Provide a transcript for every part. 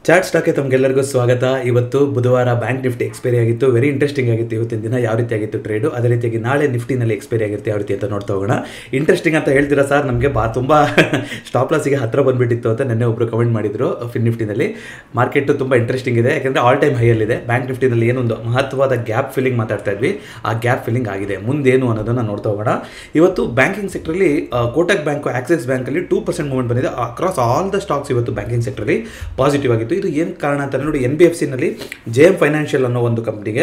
chat ಸ್ಟಾಕ್ಗೆ ತಮಗೆಲ್ಲರಿಗೂ ಸ್ವಾಗತ ಇವತ್ತು ಬುಧವಾರ ಬ್ಯಾಂಕ್ ನಿಫ್ಟಿ ಎಕ್ಸ್ಪೈರಿ ಆಗಿತ್ತು ವೆರಿ ಇಂಟ್ರೆಸ್ಟಿಂಗ್ ಆಗಿತ್ತು ಇವತ್ತಿನ ದಿನ ಯಾವ ರೀತಿ ಆಗಿತ್ತು ಟ್ರೇಡು ಅದೇ ರೀತಿಯಾಗಿ ನಾಳೆ ನಿಫ್ಟಿನಲ್ಲಿ ಎಕ್ಸ್ಪೈರಿ ಆಗಿರುತ್ತೆ ಯಾವ ರೀತಿ ಅಂತ ನೋಡ್ತಾ ಹೋಗೋಣ ಇಂಟ್ರೆಸ್ಟಿಂಗ್ ಅಂತ ಹೇಳ್ತೀರಾ ಸರ್ ನಮಗೆ ಬಾ ತುಂಬ ಸ್ಟಾಪ್ ಲಾಸಿಗೆ ಹತ್ರ ಬಂದುಬಿಟ್ಟಿತ್ತು ಅಂತ ನಿನ್ನೆ ಒಬ್ಬರು ಕಮೆಂಟ್ ಮಾಡಿದರು ಫಿನ್ ನಿಫ್ಟಿನಲ್ಲಿ ಮಾರ್ಕೆಟು ತುಂಬ ಇಂಟ್ರೆಸ್ಟಿಂಗ್ ಇದೆ ಯಾಕಂದರೆ ಆಲ್ ಟೈಮ್ ಹೈಯಲ್ಲಿದೆ ಬ್ಯಾಂಕ್ ನಿಫ್ಟಿನಲ್ಲಿ ಏನೊಂದು ಮಹತ್ವದ ಗ್ಯಾಪ್ ಫಿಲ್ಲಿಂಗ್ ಮಾತಾಡ್ತಾ ಇದ್ವಿ ಆ ಗ್ಯಾಪ್ ಫಿಲ್ಲಿಂಗ್ ಆಗಿದೆ ಮುಂದೇನು ಅನ್ನೋದನ್ನು ನೋಡ್ತಾ ಹೋಗೋಣ ಇವತ್ತು ಬ್ಯಾಂಕಿಂಗ್ ಸೆಕ್ಟ್ರಲ್ಲಿ ಕೋಟಕ್ ಬ್ಯಾಂಕು ಆಕ್ಸಿಸ್ ಬ್ಯಾಂಕಲ್ಲಿ ಟೂ ಪರ್ಸೆಂಟ್ ಮೂವ್ಮೆಂಟ್ ಬಂದಿದೆ ಅಕ್ರಾಸ್ ಆಲ್ ದ ಸ್ಟಾಕ್ಸ್ ಇವತ್ತು ಬ್ಯಾಂಕಿಂಗ್ ಸೆಕ್ಟ್ರಲ್ಲಿ ಪಾಸಿಟಿವ್ ಆಗಿತ್ತು ಇದು ಏನು ಕಾರಣ ಅಂತ ನೋಡಿ ಎನ್ ಬಿ ಎಫ್ ಸಿನಲ್ಲಿ ಜೆ ಎಮ್ ಫೈನಾನ್ಷಿಯಲ್ ಅನ್ನೋ ಒಂದು ಕಂಪ್ನಿಗೆ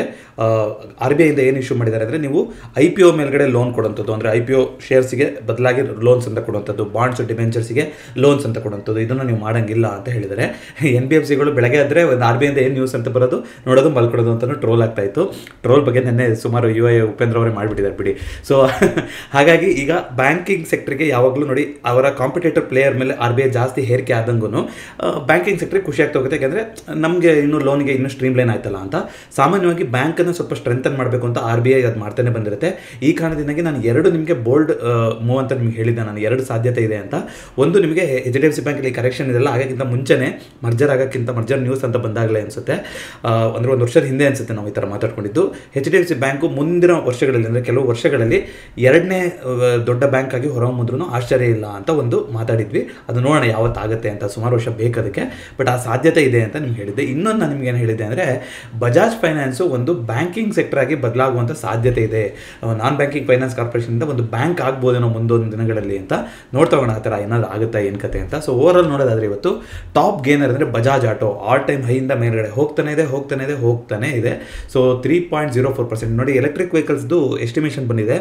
ಆರ್ ಬಿ ಐಯಿಂದ ಏನು ಇಶ್ಯೂ ಮಾಡಿದ್ದಾರೆ ಅಂದರೆ ನೀವು ಐ ಪಿ ಒ ಮೇಲ್ಗಡೆ ಲೋನ್ ಕೊಡುವಂಥದ್ದು ಅಂದರೆ ಐ ಪಿ ಒ ಶೇರ್ಸಿಗೆ ಬದಲಾಗಿ ಲೋನ್ಸ್ ಅಂತ ಕೊಡುವಂಥದ್ದು ಬಾಂಡ್ಸ್ ಡಿಬೆಂಚರ್ಸ್ಗೆ ಲೋನ್ಸ್ ಅಂತ ಕೊಡುವಂಥದ್ದು ಇದನ್ನು ನೀವು ಮಾಡೋಂಗಿಲ್ಲ ಅಂತ ಹೇಳಿದ್ದಾರೆ ಎನ್ ಬಿ ಎಫ್ ಸಿಗಳು ಬೆಳಗ್ಗೆ ಆದರೆ ಒಂದು ಆರ್ ಬಿ ಐಯಿಂದ ಏನು ನ್ಯೂಸ್ ಅಂತ ಬರೋದು ನೋಡೋದು ಮಲ್ಕೊಡೋದು ಅಂತಲೂ ಟ್ರೋಲ್ ಆಗ್ತಾ ಇತ್ತು ಟ್ರೋಲ್ ಬಗ್ಗೆ ನಿನ್ನೆ ಸುಮಾರು ಯು ಐ ಉಪೇಂದ್ರ ಅವರೇ ಮಾಡಿಬಿಟ್ಟಿದ್ದಾರೆ ಬಿಡಿ ಸೊ ಹಾಗಾಗಿ ಈಗ ಬ್ಯಾಂಕಿಂಗ್ ಸೆಕ್ಟ್ರಿಗೆ ಯಾವಾಗಲೂ ನೋಡಿ ಅವರ ಕಾಂಪಿಟೇಟರ್ ಪ್ಲೇಯರ್ ಮೇಲೆ ಆರ್ ಬಿ ಐ ಜಾಸ್ತಿ ಹೇರಿಕೆ ಆದಂಗೂ ಬ್ಯಾಂಕಿಂಗ್ ಸೆಕ್ಟ್ರಿಗೆ ಖುಷಿ ಆಗ್ತಾ ಹೋಗುತ್ತೆ ಯಾಕಂದರೆ ನಮಗೆ ಇನ್ನೂ ಲೋನ್ಗೆ ಇನ್ನೂ ಸ್ಟ್ರೀಮ್ ಲೈನ್ ಆಯ್ತಲ್ಲ ಅಂತ ಸಾಮಾನ್ಯವಾಗಿ ಬ್ಯಾಂಕನ್ನು ಸ್ವಲ್ಪ ಸ್ಟ್ರೆಂಥನ್ ಮಾಡಬೇಕು ಅಂತ ಆರ್ ಬಿ ಐ ಅದು ಮಾಡ್ತಾನೆ ಬಂದಿರುತ್ತೆ ಈ ಕಾರಣದಿಂದಾಗಿ ನಾನು ಎರಡು ನಿಮಗೆ ಬೋಲ್ಡ್ ಮೂವ್ ಅಂತ ನಿಮಗೆ ಹೇಳಿದ್ದೆ ನಾನು ಎರಡು ಸಾಧ್ಯತೆ ಇದೆ ಅಂತ ಒಂದು ನಿಮಗೆ ಎಚ್ ಡಿ ಎಫ್ ಸಿ ಬ್ಯಾಂಕಲ್ಲಿ ಕರೆಕ್ಷನ್ ಇದೆಲ್ಲ ಆಗೋಕ್ಕಿಂತ ಮುಂಚೆನೇ ಮರ್ಜರ್ ಆಗೋಕ್ಕಿಂತ ಮರ್ಜರ್ ನ್ಯೂಸ್ ಅಂತ ಬಂದಾಗಲೇ ಅನಿಸುತ್ತೆ ಅಂದರೆ ಒಂದು ವರ್ಷದ ಹಿಂದೆ ಅನಿಸುತ್ತೆ ನಾವು ಈ ಥರ ಮಾತಾಡ್ಕೊಂಡಿದ್ದು H D F C bank ಮುಂದಿನ ವರ್ಷಗಳಲ್ಲಿ ಅಂದರೆ ಕೆಲವು ವರ್ಷಗಳಲ್ಲಿ ಎರಡನೇ ದೊಡ್ಡ ಬ್ಯಾಂಕ್ ಆಗಿ ಹೊರಹೊಮ್ಮಿದ್ರೂ ಆಶ್ಚರ್ಯ ಇಲ್ಲ ಅಂತ ಒಂದು ಮಾತಾಡಿದ್ವಿ ಅದು ನೋಡೋಣ ಯಾವತ್ತಾಗುತ್ತೆ ಅಂತ ಸುಮಾರು ವರ್ಷ ಬೇಕದಕ್ಕೆ ಬಟ್ ಆ ಸಾಧ್ಯತೆ ಇದೆ ಅಂತ ನಿಮ್ಗೆ ಹೇಳಿದ್ದೆ ಇನ್ನೊಂದು ನಾನು ನಿಮ್ಗೆ ಏನು ಹೇಳಿದ್ದೆ ಅಂದರೆ ಬಜಾಜ್ ಫೈನಾನ್ಸು ಒಂದು ಬ್ಯಾಂಕಿಂಗ್ ಸೆಕ್ಟರ್ ಆಗಿ ಬದಲಾಗುವಂಥ ಸಾಧ್ಯತೆ ಇದೆ ನಾನ್ ಬ್ಯಾಂಕಿಂಗ್ ಫೈನಾನ್ಸ್ ಕಾರ್ಪೊರೇಷನಿಂದ ಒಂದು ಬ್ಯಾಂಕ್ ಆಗ್ಬೋದೇನೋ ಮುಂದೊಂದು ದಿನಗಳಲ್ಲಿ ಅಂತ ನೋಡ್ತಾ ಹೋಗೋಣ ಆ ಥರ ಏನಾದ್ರು ಆಗುತ್ತಾ ಏನು ಕತೆ ಅಂತ ಸೊ ಓವರಾಲ್ ನೋಡೋದಾದ್ರೆ ಇವತ್ತು ಟಾಪ್ ಗೇನರ್ ಅಂದರೆ ಬಜಾಜ್ ಆಟೋ ಆಲ್ ಟೈಮ್ ಹೈಯಿಂದ ಮೇಲ್ಗಡೆ ಹೋಗ್ತಾನೆ ಇದೆ ಹೋಗ್ತಾನೆ ಇದೆ ಹೋಗ್ತಾನೆ ಇದೆ so three point zero four percent ನೋಡಿ ಎಲೆಕ್ಟ್ರಿಕ್ ವೆಹಿಕಲ್ಸ್ದು ಎಸ್ಟಿಮೇಷನ್ ಬಂದಿದೆ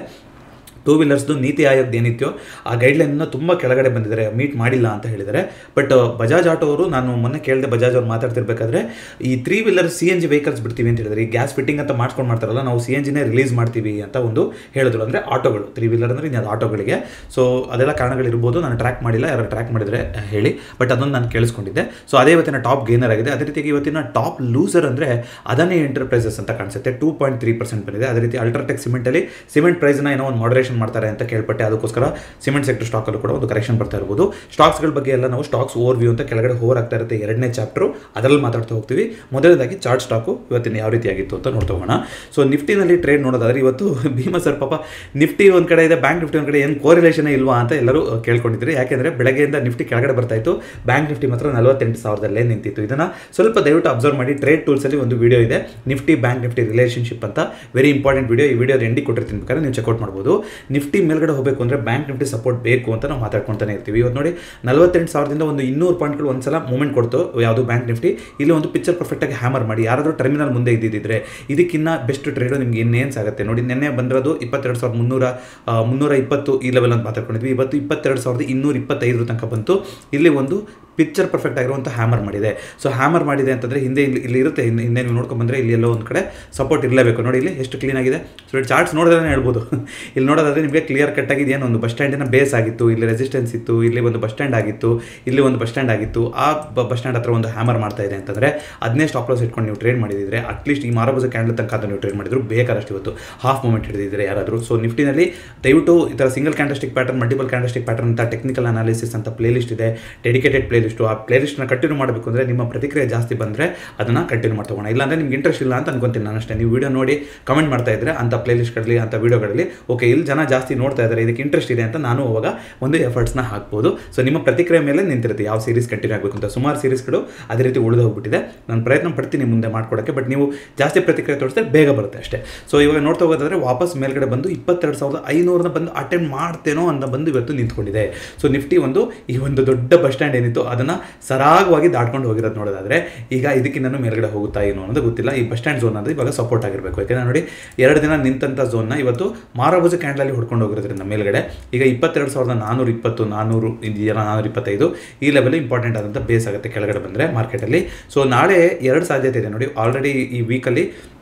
ಟೂ ವೀಲರ್ಸ್ದು ನೀತಿ ಆಯೋಗದ ಏನಿತ್ತು ಆ ಗೈಡ್ಲೈನ್ನ ತುಂಬ ಕೆಳಗಡೆ ಬಂದಿದ್ದಾರೆ ಮೀಟ್ ಮಾಡಿಲ್ಲ ಅಂತ ಹೇಳಿದ್ದಾರೆ ಬಟ್ ಬಜಾಜ್ ಆಟೋ ಅವರು ನಾನು ಮೊನ್ನೆ ಕೇಳಿದೆ ಬಜಾಜ್ ಅವ್ರು ಮಾತಾಡ್ತಿರ್ಬೇಕಾದ್ರೆ ಈ three wheeler C N G vehicles ಬಿಡ್ತೀವಿ ಅಂತ ಹೇಳಿದ್ರೆ ಈ ಗ್ಯಾಸ್ ಫಿಟ್ಟಿಂಗ್ ಅಂತ ಮಾಡ್ಕೊಂಡು ಮಾಡ್ತಾರಲ್ಲ ನಾವು ಸಿ ಎನ್ ಜಿನೇ ರಿಲೀಸ್ ಮಾಡ್ತೀವಿ ಅಂತ ಒಂದು ಹೇಳಿದ್ರು ಅಂದರೆ ಆಟೋಗಳು ತ್ರೀ ವೀಲರ್ ಅಂದರೆ ಇನ್ನು ಆಟೋಗಳಿಗೆ ಸೊ ಅದೆಲ್ಲ ಕಾರಣಗಳಿರ್ಬೋದು ನಾನು ಟ್ರ್ಯಾಕ್ ಮಾಡಿಲ್ಲ ಯಾರು ಟ್ರ್ಯಾಕ್ ಮಾಡಿದರೆ ಹೇಳಿ ಬಟ್ ಅದನ್ನು ನಾನು ಕೇಳಿಸ್ಕೊಂಡಿದ್ದೆ ಸೊ ಅದೇ ಇವತ್ತಿನ ಟಾಪ್ ಗೇನರ್ ಆಗಿದೆ ಅದೇ ರೀತಿಯಾಗಿ ಇವತ್ತಿನ ಟಾಪ್ ಲೂಸರ್ ಅಂದರೆ ಅದನ್ನೇ ಎಂಟರ್ಪ್ರೈಸಸ್ ಅಂತ ಕಾಣಿಸುತ್ತೆ ಟೂ ಪಾಯಿಂಟ್ ತ್ರೀ ಪರ್ಸೆಂಟ್ ಬಂದಿದೆ ಅದೇ ರೀತಿ ಅಲ್ಟ್ರಾಟೆಕ್ ಸಿಮೆಂಟಲ್ಲಿ ಸಿಮೆಂಟ್ ಪ್ರೈಸ್ನ ಏನೋ ಒಂದು ಮಾಡರೇಷನ್ ಮಾಡ್ತಾರೆ ಅಂತ ಕೇಳ್ಪಟ್ಟೆ ಅದಕ್ಕೋಸ್ಕರ ಸಿಮೆಂಟ್ ಸೆಕ್ಟರ್ ಸ್ಟಾಕಲ್ಲೂ ಕೂಡ ಒಂದು ಕರೆಕ್ಷನ್ ಬರ್ತಾ ಇರ್ಬೋದು ಸ್ಟಾಕ್ಸ್ಗಳ ಬಗ್ಗೆ ಎಲ್ಲ ನಾವು ಸ್ಟಾಕ್ಸ್ ಓವರ್ ವ್ಯೂ ಅಂತ ಕೆಳಗಡೆ ಹೋರ್ ಆಗ್ತಾ ಇರುತ್ತೆ ಎರಡನೇ ಚಾಪ್ಟರ್ ಅದರಲ್ಲಿ ಮಾತಾಡ್ತಾ ಹೋಗ್ತೀವಿ ಮೊದಲನೇದಾಗಿ ಚಾರ್ಟ್ ಸ್ಟಾಕು ಇವತ್ತಿನ ಯಾವ ರೀತಿಯಾಗಿತ್ತು ಅಂತ ನೋಡ್ತಾ ಹೋಗೋಣ ಸೊ ನಿಫ್ಟಿನಲ್ಲಿ ಟ್ರೇಡ್ ನೋಡೋದಾದ್ರೆ ಇವತ್ತು ಭೀಮಾ ಸರ್ ಪಾಪ ನಿಫ್ಟಿ ಒಂದು ಕಡೆ ಇದೆ ಬ್ಯಾಂಕ್ ನಿಫ್ಟಿ ಒಂದು ಕಡೆ ಏನು ಕೋರಿಲೇಷನ್ ಇಲ್ವಾ ಅಂತ ಎಲ್ಲರೂ ಕೇಳ್ಕೊಂಡಿದ್ರು ಯಾಕೆಂದರೆ ಬೆಳಗ್ಗೆಯಿಂದ ನಿಫ್ಟಿ ಕೆಳಗಡೆ ಬರ್ತಾ ಇತ್ತು ಬ್ಯಾಂಕ್ ನಿಫ್ಟಿ ಮಾತ್ರ ನಲವತ್ತೆಂಟು ಸಾವಿರದಲ್ಲೇ ನಿಂತಿತ್ತು ಇದನ್ನು ಸ್ವಲ್ಪ ದಯವಿಟ್ಟು ಅಬ್ಸರ್ವ್ ಮಾಡಿ ಟ್ರೇಡ್ ಟೂಲ್ಸಲ್ಲಿ ಒಂದು ವಿಡಿಯೋ ಇದೆ ನಿಫ್ಟಿ ಬ್ಯಾಂಕ್ ನಿಫ್ಟಿ ರಿಲೇಷನ್ಶಿಪ್ ಅಂತ ವೆರಿ ಇಂಪಾರ್ಟೆಂಟ್ ವಿಡಿಯೋ ಈ ವಿಡಿಯೋ ಎಂಡಿ ಕೊಟ್ಟಿರ್ತೀನಿ ಬೇಕಾದ್ರೆ ನೀವು ಚೆಕ್ಔಟ್ ಮಾಡ್ಬೋದು ನಿಫ್ಟಿ ಮೇಲ್ಗಡೆ ಹೋಗಬೇಕು ಅಂದರೆ ಬ್ಯಾಂಕ್ ನಿಫ್ಟಿ ಸಪೋರ್ಟ್ ಬೇಕು ಅಂತ ನಾವು ಮಾತಾಡ್ಕೊತಾನೆ ಇರ್ತೀವಿ ಇವತ್ತು ನೋಡಿ ನಲವತ್ತೆಂಟು ಸಾವಿರದಿಂದ ಒಂದು ಇನ್ನೂರು ಪಾಯಿಂಟ್ಗಳು ಒಂದ್ಸಲ ಮೂವ್ಮೆಂಟ್ ಕೊಡ್ತು ಯಾವುದು ಬ್ಯಾಂಕ್ ನಿಫ್ಟಿ ಇಲ್ಲಿ ಒಂದು ಪಿಕ್ಚರ್ ಪರ್ಫೆಕ್ಟಾಗಿ ಹ್ಯಾಮರ್ ಮಾಡಿ ಯಾರಾದರೂ ಟರ್ಮಿನಲ್ ಮುಂದೆ ಇದ್ದಿದ್ದರೆ ಇದಕ್ಕಿನ್ನ ಬೆಸ್ಟ್ ಟ್ರೇಡು ನಿಮ್ಗೆ ಇನ್ನೇನು ಆಗುತ್ತೆ ನೋಡಿ ನಿನ್ನೆ ಬಂದಿರೋದು ಇಪ್ಪತ್ತೆರಡು ಸಾವಿರದ ಮುನ್ನೂರ ಮುನ್ನೂರ ಇಪ್ಪತ್ತು ಈ ಲೆವೆಲ್ ಅಂತ ಮಾತಾಡ್ಕೊಂಡಿದ್ವಿ ಇವತ್ತು ಇಪ್ಪತ್ತೆರಡು ಸಾವಿರದ ಇನ್ನೂರ ಇಪ್ಪತ್ತೈದರ ತನಕ ಬಂತು ಇಲ್ಲಿ ಒಂದು ಪಿಕ್ಚರ್ ಪರ್ಫೆಕ್ಟ್ ಆಗಿರುವಂಥ ಹ್ಯಾಮರ್ ಮಾಡಿದೆ ಸೊ ಹ್ಯಾಮರ್ ಮಾಡಿದೆ ಅಂತಂದರೆ ಹಿಂದೆ ಇಲ್ಲಿ ಇಲ್ಲಿ ಇರುತ್ತೆ ಹಿಂದೆ ಹಿಂದೆ ನೀವು ನೋಡ್ಕೊಂಡು ಬಂದರೆ ಇಲ್ಲಿ ಎಲ್ಲೋ ಒಂದು ಕಡೆ ಸಪೋರ್ಟ್ ಇರಲೇಬೇಕು ನೋಡಿ ಇಲ್ಲಿ ಎಷ್ಟು ಕ್ಲೀನ್ ಆಗಿದೆ ಸೊ ಚಾರ್ಟ್ಸ್ ನೋಡಿದ್ರೆ ಹೇಳ್ಬೋದು ಇಲ್ಲಿ ನೋಡೋದಾದ್ರೆ ನಿಮಗೆ ಕ್ಲಿಯರ್ ಕಟ್ ಆಗಿದೆ ಏನು ಒಂದು ಬಸ್ ಸ್ಟ್ಯಾಂಡಿನ ಬೇಸ್ ಆಗಿತ್ತು ಇಲ್ಲಿ ರೆಸಿಸ್ಟೆನ್ಸ್ ಇತ್ತು ಇಲ್ಲಿ ಒಂದು ಬಸ್ ಸ್ಟ್ಯಾಂಡ್ ಆಗಿತ್ತು ಇಲ್ಲಿ ಒಂದು ಬಸ್ ಸ್ಟ್ಯಾಂಡ್ ಆಗಿತ್ತು ಆ ಬಸ್ ಸ್ಟ್ಯಾಂಡ್ ಹತ್ರ ಒಂದು ಹ್ಯಾಮರ್ ಮಾಡ್ತಾ ಇದೆ ಅಂತಂದರೆ ಅದನ್ನೇ ಸ್ಟಾಪ್ ಲಾಸ್ ಇಟ್ಕೊಂಡು ನೀವು ಟ್ರೇಡ್ ಮಾಡಿದ್ರೆ ಅಟ್ಲೀಸ್ಟ್ ಈ ಮಾರಬಜ ಕ್ಯಾಂಡಲ್ ತನಕ ಅಂತ ನೀವು ಟ್ರೇಡ್ ಮಾಡಿದ್ರು ಬೇಕಾದಷ್ಟು ಇವತ್ತು ಹಾಫ್ ಮೂಮೆಂಟ್ ಹಿಡಿದಿದ್ರೆ ಯಾರಾದರೂ ಸೊ ನಿಫ್ಟಿನಲ್ಲಿ ದಯವಿಟ್ಟು ಈ ಥರ single candlestick pattern multiple candlestick pattern ಅಂತ ಟೆಕ್ನಿಕಲ್ ಅನಾಲಿಸಿಸ್ ಅಂತ ಪ್ಲೇ ಲಿಸ್ಟ್ ಇದೆ ಡೆಡಿಕೇಟೆಡ್ ಪ್ಲೇ ಲಿಸ್ಟು ಆ ಪ್ಲೇ ಲಿಸ್ಟ್ನ ಕಂಟಿನ್ಯೂ ಮಾಡಬೇಕು ಅಂದರೆ ನಿಮ್ಮ ಪ್ರತಿಕ್ರಿಯೆ ಜಾಸ್ತಿ ಬಂದರೆ ಅದನ್ನು ಕಂಟಿನ್ಯೂ ಮಾಡ್ತೋಣ ಇಲ್ಲಾಂದರೆ ನಿಮ್ಗೆ ಇಂಟ್ರೆಸ್ಟ್ ಇಲ್ಲ ಅಂತ ಅನ್ಕೊಂತೀನಿ ನಾನು ಅಷ್ಟೇ ನೀವು ವಿಡಿಯೋ ನೋಡಿ ಕಮೆಂಟ್ ಮಾಡ್ತಾ ಇದ್ದರೆ ಅಂಥ ಪ್ಲೇ ಲಿಸ್ಟ್ಗಳಲ್ಲಿ ಅಂಥ ವಿಡಿಯೋಗಳಲ್ಲಿ ಓಕೆ ಇಲ್ಲಿ ಜನ ಜಾಸ್ತಿ ನೋಡ್ತಾ ಇದ್ದಾರೆ ಇದಕ್ಕೆ ಇಂಟ್ರೆಸ್ಟ್ ಇದೆ ಅಂತ ನಾನು ಅವಾಗ ಒಂದು ಎಫರ್ಟ್ಸ್ನ ಹಾಕ್ಬೋದು ಸೊ ನಿಮ್ಮ ಪ್ರತಿಕ್ರಿಯೆ ಮೇಲೆ ನಿಂತಿರುತ್ತೆ ಯಾವ ಸೀರೀಸ್ ಕಂಟಿನ್ಯೂ ಆಗಬೇಕು ಅಂತ ಸುಮಾರು ಸೀರೀಸ್ಗಳು ಅದೇ ರೀತಿ ಉಳಿದು ಹೋಗ್ಬಿಟ್ಟಿದೆ ನಾನು ಪ್ರಯತ್ನ ಪಡ್ತೀನಿ ಮುಂದೆ ಮಾಡ್ಕೊಡೋಕ್ಕೆ ಬಟ್ ನೀವು ಜಾಸ್ತಿ ಪ್ರತಿಕ್ರಿಯೆ ತೋರಿಸಿದ್ರೆ ಬೇಗ ಬರುತ್ತೆ ಅಷ್ಟೇ ಸೊ ಇವಾಗ ನೋಡ್ತಾ ಹೋಗೋದಾದ್ರೆ ವಾಪಸ್ ಮೇಲ್ಗಡೆ ಬಂದು ಇಪ್ಪತ್ತೆರಡು ಸಾವಿರದ ಐನೂರನ್ನ ಬಂದು ಅಟೆಂಡ್ ಮಾಡ್ತೇನೋ ಅಂತ ಬಂದು ಇವತ್ತು ನಿಂತ್ಕೊಂಡಿದೆ ಸೊ ನಿಫ್ಟಿ ಒಂದು ಈ ಒಂದು ದೊಡ್ಡ ಬಸ್ ಸ್ಟ್ಯಾಂಡ್ ಏನಿತ್ತು ಅದನ್ನು ಸರಾಗವಾಗಿ ದಾಟ್ಕೊಂಡು ಹೋಗಿರೋದು ನೋಡೋದಾದ್ರೆ ಈಗ ಇದಕ್ಕಿಂತ ಮೇಲ್ಗಡೆ ಹೋಗುತ್ತಾ ಏನು ಅನ್ನೋದು ಗೊತ್ತಿಲ್ಲ ಈ ಬಸ್ ಸ್ಟ್ಯಾಂಡ್ ಝೋನ್ ಅಂದರೆ ಇವಾಗ ಸಪೋರ್ಟ್ ಆಗಿರಬೇಕು ಯಾಕೆಂದರೆ ನೋಡಿ ಎರಡು ದಿನ ನಿಂತಂಥ ಝೋನ್ನ ಇವತ್ತು ಮಾರಭುಜ ಕ್ಯಾಂಡಲಲ್ಲಿ ಹೊಡ್ಕೊಂಡು ಹೋಗಿರೋದ್ರಿಂದ ಮೇಲ್ಗಡೆ ಈಗ ಇಪ್ಪತ್ತೆರಡು ಸಾವಿರದ ನಾನ್ನೂರ ಇಪ್ಪತ್ತು ನಾನ್ನೂರು ಇದೆಯಲ್ಲ ನಾನ್ನೂರ ಇಪ್ಪತ್ತೈದು ಈ ಲೆವೆಲ್ ಇಂಪಾರ್ಟೆಂಟ್ ಆದಂಥ ಬೇಸ್ ಆಗುತ್ತೆ ಕೆಳಗಡೆ ಬಂದರೆ ಮಾರ್ಕೆಟಲ್ಲಿ ಸೊ ನಾಳೆ ಎರಡು ಸಾಧ್ಯತೆ ಇದೆ ನೋಡಿ ಆಲ್ರೆಡಿ ಈ ವೀಕಲ್ಲಿ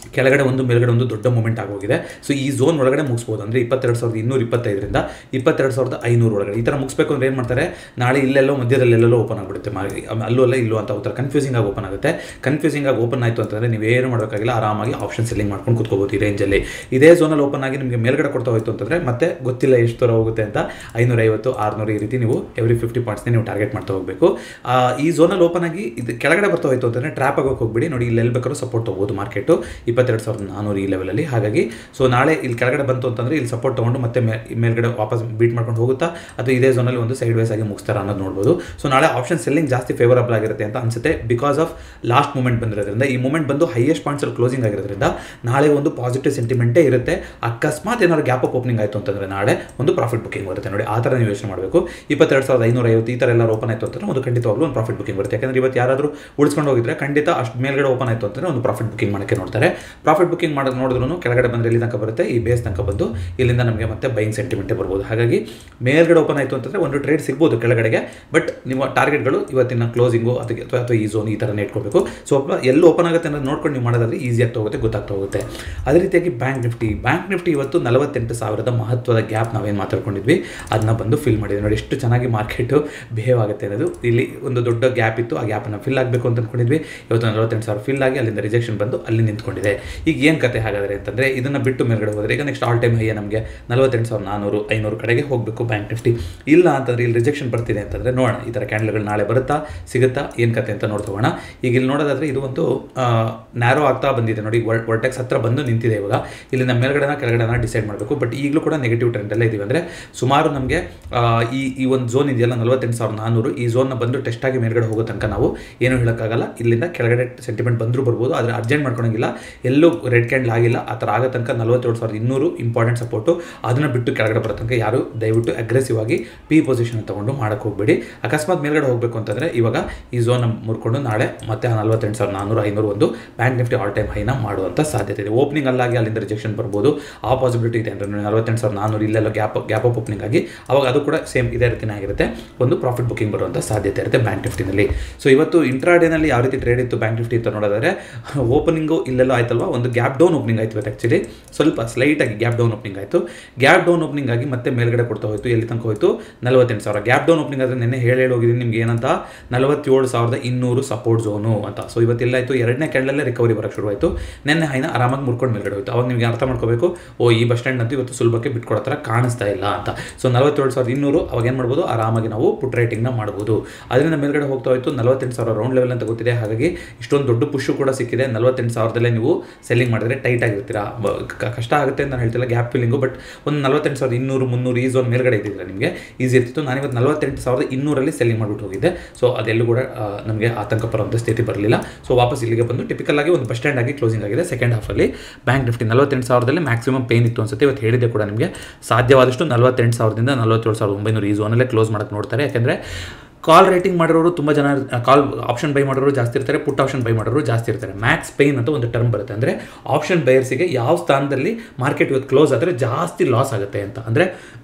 ಕೆಳಗಡೆ ಒಂದು ಮೇಲ್ಗಡೆ ಒಂದು ದೊಡ್ಡ ಮೂಮೆಂಟ್ ಆಗೋಗಿದೆ ಸೊ ಈ ಝೋನ್ ಒಳಗಡೆ ಮುಗಿಸ್ಬೋದು ಅಂದರೆ ಇಪ್ಪತ್ತೆರಡು ಸಾವಿರದ ಇನ್ನೂರ ಇಪ್ಪತ್ತೈದರಿಂದ ಇಪ್ಪತ್ತೆರಡು ಸಾವಿರದ ಐನೂರು ಒಳಗಡೆ ಈ ಥರ ಮುಗಿಸ್ಬೇಕು ಅಂದ್ರೆ ಏನು ಮಾಡ್ತಾರೆ ನಾಳೆ ಇಲ್ಲೆಲ್ಲೋ ಮಧ್ಯದಲ್ಲಿ ಎಲ್ಲೆಲ್ಲೋ ಓಪನ್ ಆಗಿಬಿಡುತ್ತೆ ಮಾ- ಅಲ್ಲೂ ಅಲ್ಲ ಇಲ್ಲೂ ಅಂತ ಒಂಥರ ಕನ್ಫ್ಯೂಸಿಂಗ್ ಆಗಿ ಓಪನ್ ಆಗುತ್ತೆ ಕನ್ಫ್ಯೂಸಿಂಗ್ ಆಗಿ ಓಪನ್ ಆಯಿತು ಅಂತಂದರೆ ನೀವೇನು ಮಾಡಬೇಕಾಗಿಲ್ಲ ಆರಾಮಾಗಿ ಆಪ್ಷನ್ ಸೆಲ್ಲಿಂಗ್ ಮಾಡ್ಕೊಂಡು ಕೂತ್ಕೋಬೋದು ಈ ರೇಂಜಲ್ಲಿ ಇದೇ ಝೋನಲ್ಲಿ ಓಪನ್ ಆಗಿ ನಿಮಗೆ ಮೇಲ್ಗಡೆ ಕೊಡ್ತಾ ಹೋಯ್ತು ಅಂತಂದರೆ ಮತ್ತೆ ಗೊತ್ತಿಲ್ಲ ಎಷ್ಟು ದೂರ ಹೋಗುತ್ತೆ ಅಂತ ಐನೂರೈವತ್ತು ಆರುನೂರು ಈ ರೀತಿ ನೀವು ಎವ್ರಿ ಫಿಫ್ಟಿ ಪಾಯಿಂಟ್ಸ್ನೇ ನೀವು ಟಾರ್ಗೆಟ್ ಮಾಡ್ತಾ ಹೋಗಬೇಕು ಈ ಝೋನಲ್ಲಿ ಓಪನ್ ಆಗಿ ಇದು ಕೆಳಗಡೆ ಬರ್ತಾ ಹೋಯ್ತು ಅಂತಂದರೆ ಟ್ರ್ಯಾಪ್ ಆಗೋಕೆ ಹೋಗ್ಬಿಡಿ ನೋಡಿ ಇಲ್ಲಿ ಎಲ್ಲಿ ಬೇಕಾದ್ರೂ ಸಪೋರ್ಟ್ ತೊಗೋಬೋದು ಮಾರ್ಕೆಟು ಇಪ್ಪತ್ತೆರಡು ಸಾವಿರದ ನಾನ್ನೂರು ಈ ಲೆವೆಲಲ್ಲಿ ಹಾಗಾಗಿ ಸೊ ನಾಳೆ ಇಲ್ಲಿ ಕೆಳಗಡೆ ಬಂತು ಅಂತಂದರೆ ಇಲ್ಲಿ ಸಪೋರ್ಟ್ ತೊಗೊಂಡು ಮತ್ತೆ ಮೇ ಮೇಲ್ಗಡೆ ವಾಪಸ್ ಬೀಟ್ ಮಾಡ್ಕೊಂಡು ಹೋಗುತ್ತಾ ಅಥವಾ ಇದೇ ಝೋನಲ್ಲಿ ಒಂದು ಸೈಡ್ ವೈಸ್ ಆಗಿ ಮುಗಿಸ್ತಾರ ಅನ್ನೋದು ನೋಡ್ಬೋದು ಸೊ ನಾಳೆ ಆಪ್ಷನ್ ಸೆಲ್ಲಿಂಗ್ ಜಾಸ್ತಿ ಫೇವರಬಲ್ ಆಗಿರುತ್ತೆ ಅಂತ ಅನ್ಸುತ್ತೆ ಬಿಕಾಸ್ ಆಫ್ ಲಾಸ್ಟ್ ಮೂಮೆಂಟ್ ಬಂದಿರೋದ್ರಿಂದ ಈ ಮೂಮೆಂಟ್ ಬಂದು ಹೈಯೆಸ್ಟ್ ಪಾಯಿಂಟ್ಸಲ್ಲಿ ಕ್ಲೋಸಿಂಗ್ ಆಗಿರೋದ್ರಿಂದ ನಾಳೆ ಒಂದು ಪಾಸಿಟಿವ್ ಸೆಂಟಿಮೆಂಟೇ ಇರುತ್ತೆ ಅಕಸ್ಮಾತ್ ಏನಾದ್ರು ಗ್ಯಾಪ್ ಅಪ್ ಓಪನಿಂಗ್ ಆಯಿತು ಅಂತಂದರೆ ನಾಳೆ ಒಂದು ಪ್ರಾಫಿಟ್ ಬುಕಿಂಗ್ ಬರುತ್ತೆ ನೋಡಿ ಆ ಥರ ನೀವು ಯೋಚನೆ ಮಾಡಬೇಕು ಇಪ್ಪತ್ತೆರಡು ಸಾವಿರದ ಐನೂರ ಐವತ್ತು ಈ ಥರ ಎಲ್ಲ ಓಪನ್ ಆಯಿತು ಅಂತಂದ್ರೆ ಒಂದು ಖಂಡಿತವಾಗ್ಲೂ ಒಂದು ಪ್ರಾಫಿಟ್ ಬುಕಿಂಗ್ ಬರುತ್ತೆ ಯಾಕಂದ್ರೆ ಇವತ್ತು ಯಾರಾದರೂ ಉಳಿಸ್ಕೊಂಡು ಹೋಗಿದ್ರೆ ಖಂಡಿತ ಅಷ್ಟು ಮೇಲ್ಗಡೆ ಓಪನ್ ಆಯಿತು ಅಂತಂದರೆ ಒಂದು ಪ್ರಾಫಿಟ್ ಬುಕಿಂಗ್ ಮಾಡೋಕ್ಕೆ ನೋಡ್ತಾರೆ ಪ್ರಾಫಿಟ್ ಬುಕಿಂಗ್ ಮಾಡೋದು ನೋಡಿದ್ರು ಕೆಳಗಡೆ ಬಂದರೆ ಇಲ್ಲಿ ತನಕ ಬರುತ್ತೆ ಈ ಬೇಸ್ ತನಕ ಬಂದು ಇಲ್ಲಿಂದ ನಮಗೆ ಮತ್ತೆ ಬೈಯಿಂಗ್ ಸೆಂಟಿಮೆಂಟೇ ಬರ್ಬೋದು ಹಾಗಾಗಿ ಮೇಲ್ಗಡೆ ಓಪನ್ ಆಯಿತು ಅಂತಂದರೆ ಒಂದು ಟ್ರೇಡ್ ಸಿಗ್ಬೋದು ಕೆಳಗಡೆಗೆ ಬಟ್ ನಿಮ್ಮ ಟಾರ್ಗೆಟ್ಗಳು ಇವತ್ತಿನ ಕ್ಲೋಸಿಂಗು ಅದಕ್ಕೆ ಅಥವಾ ಅಥವಾ ಈ ಝೋನ್ ಈ ಥರನೇ ಇಟ್ಕೋಬೇಕು ಸೊ ಎಲ್ಲಿ ಓಪನ್ ಆಗುತ್ತೆ ಅನ್ನೋದು ನೋಡ್ಕೊಂಡು ನೀವು ಮಾಡೋದಾದ್ರೆ ಈಸಿ ಆಗ್ತಾ ಹೋಗುತ್ತೆ ಗೊತ್ತಾಗ್ತಾ ಹೋಗುತ್ತೆ ಅದೇ ರೀತಿಯಾಗಿ ಬ್ಯಾಂಕ್ ನಿಫ್ಟಿ ಬ್ಯಾಂಕ್ ನಿಫ್ಟಿ ಇವತ್ತು ನಲವತ್ತೆಂಟು ಸಾವಿರದ ಮಹತ್ವದ ಗ್ಯಾಪ್ ನಾವೇನು ಮಾತಾಡ್ಕೊಂಡಿದ್ವಿ ಅದನ್ನ ಬಂದು ಫಿಲ್ ಮಾಡಿದ್ವಿ ನೋಡಿ ಎಷ್ಟು ಚೆನ್ನಾಗಿ ಮಾರ್ಕೆಟು ಬಿಹೇವ್ ಆಗುತ್ತೆ ಅನ್ನೋದು ಇಲ್ಲಿ ಒಂದು ದೊಡ್ಡ ಗ್ಯಾಪ್ ಇತ್ತು ಆ ಗ್ಯಾಪನ್ನು ಫಿಲ್ ಆಗಬೇಕು ಅಂತ ಅಂದ್ಕೊಂಡಿದ್ವಿ ಇವತ್ತು ನಲವತ್ತೆಂಟು ಸಾವಿರ ಫಿಲ್ ಆಗಿ ಅಲ್ಲಿಂದ ರಿಜೆಕ್ಷನ್ ಬಂದು ಅಲ್ಲಿ ನಿಂತ್ಕೊಂಡಿದೆ ಈಗ ಏನು ಕತೆ ಹಾಗಾದರೆ ಅಂತಂದರೆ ಇದನ್ನು ಬಿಟ್ಟು ಮೇಲ್ಗಡೆ ಹೋದರೆ ಈಗ ನೆಕ್ಸ್ಟ್ ಆಲ್ ಟೈಮ್ ಹೈಯ ನಮಗೆ ನಲವತ್ತೆಂಟು ಸಾವಿರದ ನಾನ್ನೂರು ಐನೂರು ಕಡೆಗೆ ಹೋಗಬೇಕು ಬ್ಯಾಂಕ್ ನಿಫ್ಟಿ ಇಲ್ಲ ಅಂತಂದರೆ ಇಲ್ಲಿ ರಿಜೆಕ್ಷನ್ ಬರ್ತಿದೆ ಅಂತಂದರೆ ನೋಡೋಣ ಈ ಥರ ಕ್ಯಾಂಡಲ್ಗಳು ನಾಳೆ ಬರುತ್ತಾ ಸಿಗುತ್ತಾ ಏನು ಕತೆ ಅಂತ ನೋಡ್ತೋಗೋಣ ಈಗ ಇಲ್ಲಿ ನೋಡೋದಾದ್ರೆ ಇದು ಒಂದು ನ್ಯಾರೋ ಆಗ್ತಾ ಬಂದಿದೆ ನೋಡಿ ವರ್ಟೆಕ್ಸ್ ಹತ್ರ ಬಂದು ನಿಂತಿದೆ ಇವಾಗ ಇಲ್ಲಿಂದ ಮೇಲ್ಗಡೆನ ಕೆಳಗಡೆನ ಡಿಸೈಡ್ ಮಾಡಬೇಕು ಬಟ್ ಈಗಲೂ ಕೂಡ ನೆಗೆಟಿವ್ ಟ್ರೆಂಡಲ್ಲೇ ಇದೀವಿ ಅಂದರೆ ಸುಮಾರು ನಮಗೆ ಈ ಈ ಒಂದು ಝೋನ್ ಇದೆಯಲ್ಲ ನಲವತ್ತೆಂಟು ಸಾವಿರದ ನಾನ್ನೂರು ಈ ಝೋನ್ನ ಬಂದು ಟೆಸ್ಟ್ ಆಗಿ ಮೇಲ್ಗಡೆ ಹೋಗೋ ತನಕ ನಾವು ಏನು ಹೇಳೋಕ್ಕಾಗಲ್ಲ ಇಲ್ಲಿಂದ ಕೆಳಗಡೆ ಸೆಂಟಿಮೆಂಟ್ ಬಂದರೂ ಬರ್ಬೋದು ಆದರೆ ಅರ್ಜೆಂಟ್ ಮಾಡ್ಕೊಳಂಗಿಲ್ಲ ಎಲ್ಲೂ ರೆಡ್ ಕ್ಯಾಂಡಲ್ ಆಗಿಲ್ಲ ಆ ಥರ ಆಗೋ ತನಕ ನಲವತ್ತೇಳು ಸಾವಿರದ ಇನ್ನೂರು ಇಂಪಾರ್ಟೆಂಟ್ ಸಪೋರ್ಟು ಅದನ್ನು ಬಿಟ್ಟು ಕೆಳಗಡೆ ಬರೋ ತನಕ ಯಾರು ದಯವಿಟ್ಟು ಅಗ್ರೆಸಿವ್ ಆಗಿ ಪಿ ಪೊಸಿಷನ್ ತಗೊಂಡು ಮಾಡೋಕ್ಕೆ ಹೋಗಬೇಡಿ ಅಕಸ್ಮಾತ್ ಮೇಲ್ಗಡೆ ಹೋಗಬೇಕು ಅಂತಂದರೆ ಇವಾಗ ಈ ಝೋನ್ ಮುರ್ಕೊಂಡು ನಾಳೆ ಮತ್ತೆ ಆ ನಲವತ್ತೆಂಟು ಸಾವಿರದ ನಾನ್ನೂರು ಐನೂರು ಒಂದು ಬ್ಯಾಂಕ್ ನಿಫ್ಟಿ ಆಲ್ ಟೈಮ್ ಹೈನ ಮಾಡುವಂಥ ಸಾಧ್ಯತೆ ಇದೆ ಓಪನಿಂಗ್ ಅಲ್ಲಾಗಿ ಅಲ್ಲಿಂದ ರಿಜೆಕ್ಷನ್ ಬರ್ಬೋದು ಆ ಪಾಸಿಬಿಲಿಟಿ ಇದೆ ಅಂದರೆ ನಲವತ್ತೆಂಟು ಸಾವಿರದ ನಾನ್ನೂರು ಇಲ್ಲೆಲ್ಲ ಗ್ಯಾಪ್ ಗ್ಯಾಪ್ ಅಪ್ ಓಪನಿಂಗ್ ಆಗಿ ಅವಾಗ ಅದು ಕೂಡ ಸೇಮ್ ಇದೇ ರೀತಿನೇ ಆಗಿರುತ್ತೆ ಒಂದು ಪ್ರಾಫಿಟ್ ಬುಕಿಂಗ್ ಬರುವಂಥ ಸಾಧ್ಯತೆ ಇರುತ್ತೆ ಬ್ಯಾಂಕ್ ನಿಫ್ಟಿನಲ್ಲಿ ಸೊ ಇವತ್ತು ಇಂಟ್ರಾಡೇನಲ್ಲಿ ಯಾವ ರೀತಿ ಟ್ರೇಡ್ ಇತ್ತು ಬ್ಯಾಂಕ್ ನಿಫ್ಟಿ ಅಂತ ನೋಡೋದಾದ್ರೆ ಓಪನಿಂಗು ಇಲ್ಲೆಲ್ಲ ಆಯ್ತಲ್ವಾ ಒಂದು ಗ್ಯಾಪ್ ಡೌನ್ ಓಪನಿಂಗ್ ಆಯ್ತು ಇವತ್ತು ಆ್ಯಕ್ಚುಲಿ ಸ್ವಲ್ಪ ಸ್ಲೈಟಾಗಿ ಗ್ಯಾಪ್ ಡೌನ್ ಓಪನಿಂಗ್ ಆಯಿತು ಗ್ಯಾಪ್ ಡೌನ್ ಓಪನಿಂಗ್ ಆಗಿ ಮತ್ತೆ ಮೇಲ್ಗಡೆ ಕೊಡ್ತಾ ಹೋಯ್ತು ಎಲ್ಲಿ ತನಕ ಹೋಯ್ತು ನಲವತ್ತೆಂಟು ಸಾವಿರ ಗ್ಯಾಪ್ ಡೌನ್ ಓಪನಿಂಗ್ ಆದರೆ ನೆನ್ನೆ ಹೇಳಿ ಹೇಳಿ ಹೋಗಿದ್ದೀನಿ ನಿಮ್ಗೆ ಏನಂತ ನಲವತ್ತೇಳು ಸಾವಿರದ ಇನ್ನೂರು ಸಪೋರ್ಟ್ ಝೋನು ಅಂತ ಸೊ ಇವತ್ತೆಲ್ಲಾಯಿತು ಎರಡನೇ ಕ್ಯಾಂಡಲ್ಲೇ ರಿಕವರಿ ಬರೋಕ್ಕೆ ಶುರುವಾಯಿತು ನೆನ್ನೆ ಹೈನ ಆರಾಮಾಗಿ ಮುರ್ಕೊಂಡು ಮೇಲ್ಗಡೆ ಹೋಯ್ತು ಅವಾಗ ನಿಮಗೆ ಅರ್ಥ ಮಾಡ್ಕೋಬೇಕು ಓ ಈ ಬಸ್ ಸ್ಟ್ಯಾಂಡ್ ಅಂತೂ ಇವತ್ತು ಸುಲಭಕ್ಕೆ ಬಿಟ್ಕೊಡೋ ಥರ ಕಾಣಿಸ್ತಾ ಇಲ್ಲ ಅಂತ ಸೊ ನಲವತ್ತೇಳು ಸಾವಿರದ ಇನ್ನೂರು ಅವಾಗ ಏನು ಮಾಡ್ಬೋದು ಆರಾಮಾಗಿ ನಾವು ಪುಟ್ ರೈಟಿಂಗ್ನ ಮಾಡ್ಬೋದು ಅದರಿಂದ ಮೇಲ್ಗಡೆ ಹೋಗ್ತಾ ಹೋಯ್ತು ನಲವತ್ತೆಂಟು ಸಾವಿರ ರೌಂಡ್ ಲೆವೆಲ್ ಅಂತ ಗೊತ್ತಿದೆ ಹಾಗಾಗಿ ಇಷ್ಟೊಂದು ದೊಡ್ಡ ಪುಷು ಕೂಡ ಸಿಕ್ಕಿದೆ ನಲವತ್ತೆಂಟು ಸಾವಿರದಲ್ಲೇ ನೀವು ಸೆಲ್ಲಿಂಗ್ ಮಾಡಿದ್ರೆ ಟೈಟ್ ಆಗಿರ್ತೀರಾ ಬ- ಕ- ಕಷ್ಟ ಆಗುತ್ತೆ ಅಂತ ನಾನು ಹೇಳ್ತಿಲ್ಲ ಗ್ಯಾಪ್ ಫಿಲ್ಲಿಂಗು ಬಟ್ ಒಂದು ನಲವತ್ತೆಂಟು ಸಾವಿರದ ಇನ್ನೂರು ಮುನ್ನೂರು ಈ ಝೋನ್ ಮೇಲ್ಗಡೆ ಇದ್ದಿದ್ರೆ ನಿಮಗೆ ಈಸಿ ಇರ್ತಿತ್ತು ನಾನು ಇವತ್ತು ನಲವತ್ತೆಂಟು ಸಾವಿರದ ಇನ್ನೂರಲ್ಲಿ ಸೆಲ್ಲಿಂಗ್ ಮಾಡಿಬಿಟ್ಟು ಹೋಗಿದ್ದೆ ಸೊ ಅದೆಲ್ಲೂ ಕೂಡ ಆ, ನಮಗೆ ಆತಂಕ ಪಡುವಂಥ ಸ್ಥಿತಿ ಬರಲಿಲ್ಲ ಸೊ ವಾಪಸ್ ಇಲ್ಲಿಗೆ ಬಂದು ಟಿಪಿಕಲ್ ಆಗಿ ಒಂದು ಬಸ್ ಸ್ಟ್ಯಾಂಡ್ ಆಗಿ ಕ್ಲೋಸಿಂಗ್ ಆಗಿದೆ ಸೆಕೆಂಡ್ ಹಾಫಲ್ಲಿ ಬ್ಯಾಂಕ್ ನಿಫ್ಟಿ ನಲವತ್ತೆಂಟು ಸಾವಿರದಲ್ಲಿ ಮ್ಯಾಕ್ಸಿಮಮ್ ಪೇನ್ ಇತ್ತು ಅನ್ಸುತ್ತೆ ಇವತ್ತು ಹೇಳಿದೆ ಕೂಡ ನಿಮಗೆ ಸಾಧ್ಯವಾದಷ್ಟು ನಲವತ್ತೆಂಟು ಸಾವಿರದಿಂದ ನಲವತ್ತೇಳು ಸಾವಿರದ ಒಂಬೈನೂರು ಈ ಝೋನಲ್ಲೇ ಕ್ಲೋಸ್ ಮಾಡೋಕ್ಕೆ ನೋಡ್ತಾರೆ ಯಾಕೆಂದರೆ ಕಾಲ್ ರೇಟಿಂಗ್ ಮಾಡಿರೋರು ತುಂಬ ಜನ ಕಾಲ್ ಆಪ್ಷನ್ ಬೈ ಮಾಡೋರು ಜಾಸ್ತಿ ಇರ್ತಾರೆ ಪುಟ್ ಆಪ್ಷನ್ ಬೈ ಮಾಡೋರು ಜಾಸ್ತಿ ಇರ್ತಾರೆ ಮ್ಯಾಕ್ಸ್ ಪೇನ್ ಅಂತ ಒಂದು ಟರ್ಮ್ ಬರುತ್ತೆ ಅಂದರೆ ಆಪ್ಷನ್ ಬೈಯರ್ಸಿಗೆ ಯಾವ ಸ್ಥಾನದಲ್ಲಿ ಮಾರ್ಕೆಟ್ ಇವತ್ತು ಕ್ಲೋಸ್ ಆದರೆ ಜಾಸ್ತಿ ಲಾಸ್ ಆಗುತ್ತೆ ಅಂತ ಅಂದರೆ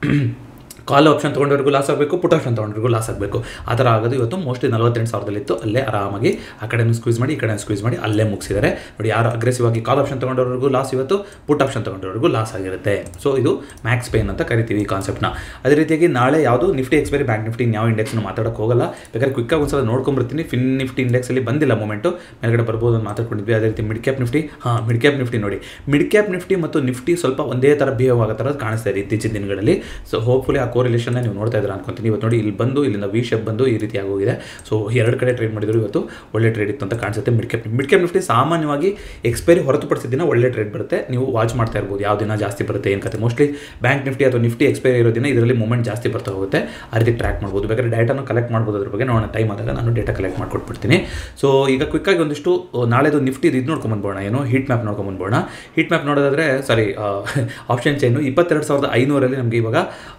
ಕಾಲ್ ಆಪ್ಷನ್ ತೊಗೊಂಡವ್ರಿಗೂ ಲಾಸ್ ಆಗಬೇಕು ಪುಟ್ ಆಪ್ಷನ್ ತೊಗೊಂಡ್ರಿಗೂ ಲಾಸ್ ಆಗಬೇಕು ಆ ಥರ ಆಗೋದು ಇವತ್ತು ಮೋಸ್ಟ್ಲಿ ನಲವತ್ತೆಂಟು ಸಾವಿರದಲ್ಲಿತ್ತು ಅಲ್ಲೇ ಆರಾಮಾಗಿ ಆ ಕಡೆನೂ ಸ್ಕ್ವೀಸ್ ಮಾಡಿ ಈ ಕಡೆ ಸ್ಕ್ವೀಸ್ ಮಾಡಿ ಅಲ್ಲೇ ಮುಗಿಸಿದ್ದಾರೆ ನೋಡಿ ಯಾರು ಅಗ್ರೆಸಿವ್ ಆಗಿ ಕಾಲ್ ಆಪ್ಷನ್ ತೊಗೊಂಡವ್ರಿಗೂ ಲಾಸ್ ಇವತ್ತು ಪುಟ್ ಆಪ್ಷನ್ ತೊಗೊಂಡವ್ರಿಗೂ ಲಾಸ್ ಆಗಿರುತ್ತೆ ಸೊ ಇದು ಮ್ಯಾಕ್ಸ್ ಪೇನ್ ಅಂತ ಕರಿತೀವಿ ಈ ಕಾನ್ಸೆಪ್ಟ್ನ ಅದೇ ರೀತಿಯಾಗಿ ನಾಳೆ ಯಾವುದು ನಿಫ್ಟಿ ಎಕ್ಸ್ಪೈರಿ ಬ್ಯಾಂಕ್ ನಿಫ್ಟಿ ಯಾವ ಇಂಡೆಕ್ಸ್ನ ಮಾತಾಡೋಕೆ ಹೋಗಲ್ಲ ಬೇಕಾದ್ರೆ ಕ್ವಿಕ್ಕಾಗಿ ಒಂದ್ಸಲ ನೋಡ್ಕೊಂಬರ್ತೀನಿ ಫಿನ್ ನಿಫ್ಟಿ ಇಂಡೆಕ್ಸಲ್ಲಿ ಬಂದಿಲ್ಲ ಮೂಮೆಂಟು ಮೇಲ್ಗಡೆ ಬರ್ಬೋದು ಅಂತ ಮಾತಾಡ್ಕೊಂಡಿದ್ವಿ ಅದೇ ರೀತಿ ಮಿಡ್ ಕ್ಯಾಪ್ ನಿಫ್ಟಿ ಹಾಂ ಮಿಡ್ ಕ್ಯಾಪ್ ನಿಫ್ಟಿ ನೋಡಿ ಮಿಡ್ ಕ್ಯಾಪ್ ನಿಫ್ಟಿ ಮತ್ತು ನಿಫ್ಟಿ ಸ್ವಲ್ಪ ಒಂದೇ ಥರ ಬಿಹೇವ್ ಆಗೋ ಥರ ಕಾಣಿಸ್ತಾ ಇದೆ ಇತ್ತೀಚಿನ ದಿನಗಳಲ್ಲಿ ಸೊ ಹೋಪ್ಫುಲಿ ಆ ಕೋರಿಲೇಷನ್ನ ನೀವು ನೋಡ್ತಾ ಇದ್ದೀರಾ ಅನ್ಕೊಂತೀನಿ ಇವತ್ತು ನೋಡಿ ಇಲ್ಲಿ ಬಂದು ಇಲ್ಲಿಂದ ವಿ ಶೇಪ್ ಬಂದು ಈ ರೀತಿ ಆಗೋಗಿದೆ ಸೊ ಎರಡು ಕಡೆ ಟ್ರೇಡ್ ಮಾಡಿದ್ರು ಇವತ್ತು ಒಳ್ಳೆ ಟ್ರೇಡ್ ಇತ್ತು ಅಂತ ಕಾಣಿಸುತ್ತೆ mid cap mid cap Nifty ಸಾಮಾನ್ಯವಾಗಿ ಎಕ್ಸ್ಪೈರಿ ಹೊರತುಪಡಿಸಿದ ದಿನ ಒಳ್ಳೆ ಟ್ರೇಡ್ ಬರುತ್ತೆ ನೀವು ವಾಚ್ ಮಾಡ್ತಾ ಇರ್ಬೋದು ಯಾವ ದಿನ ಜಾಸ್ತಿ ಬರುತ್ತೆ ಏನು ಕತೆ ಮೋಸ್ಟ್ಲಿ ಬ್ಯಾಂಕ್ ನಿಫ್ಟಿ ಅಥವಾ ನಿಫ್ಟಿ ಎಕ್ಸ್ಪೈರಿ ಇರೋ ದಿನ ಇದರಲ್ಲಿ ಮೂಮೆಂಟ್ ಜಾಸ್ತಿ ಬರ್ತಾ ಹೋಗುತ್ತೆ ಆ ರೀತಿ ಟ್ರ್ಯಾಕ್ ಮಾಡ್ಬೋದು ಬೇಕಾದ್ರೆ ಡೇಟಾನು ಕಲೆಕ್ಟ್ ಮಾಡ್ಬೋದು ಅದ್ರ ಬಗ್ಗೆ ನೋಡೋಣ ಟೈಮ್ ಆದಾಗ ನಾನು ಡೇಟಾ ಕಲೆಕ್ಟ್ ಮಾಡ್ಕೊಟ್ಬಿಡ್ತೀನಿ ಸೊ ಈಗ ಕ್ವಿಕ್ಕಾಗಿ ಒಂದಿಷ್ಟು ಆ, ನಾಳೆದು ನಿಫ್ಟಿ ಇದು ನೋಡ್ಕೊಂಬಂದ್ಬೋಣ ಏನು ಹೀಟ್ ಮ್ಯಾಪ್ ನೋಡ್ಕೊಂಬಂದ್ಬೋಣ ಹೀಟ್ ಮ್ಯಾಪ್ ನೋಡೋದಾದ್ರೆ ಸಾರಿ ಆಪ್ಷನ್ ಚೈನು ಇಪ್ಪತ್ತೆರಡು ಸಾವಿರದ ಐನೂರಲ್ಲಿ ನಮಗೆ ಇವಾಗ ಕಾಲ್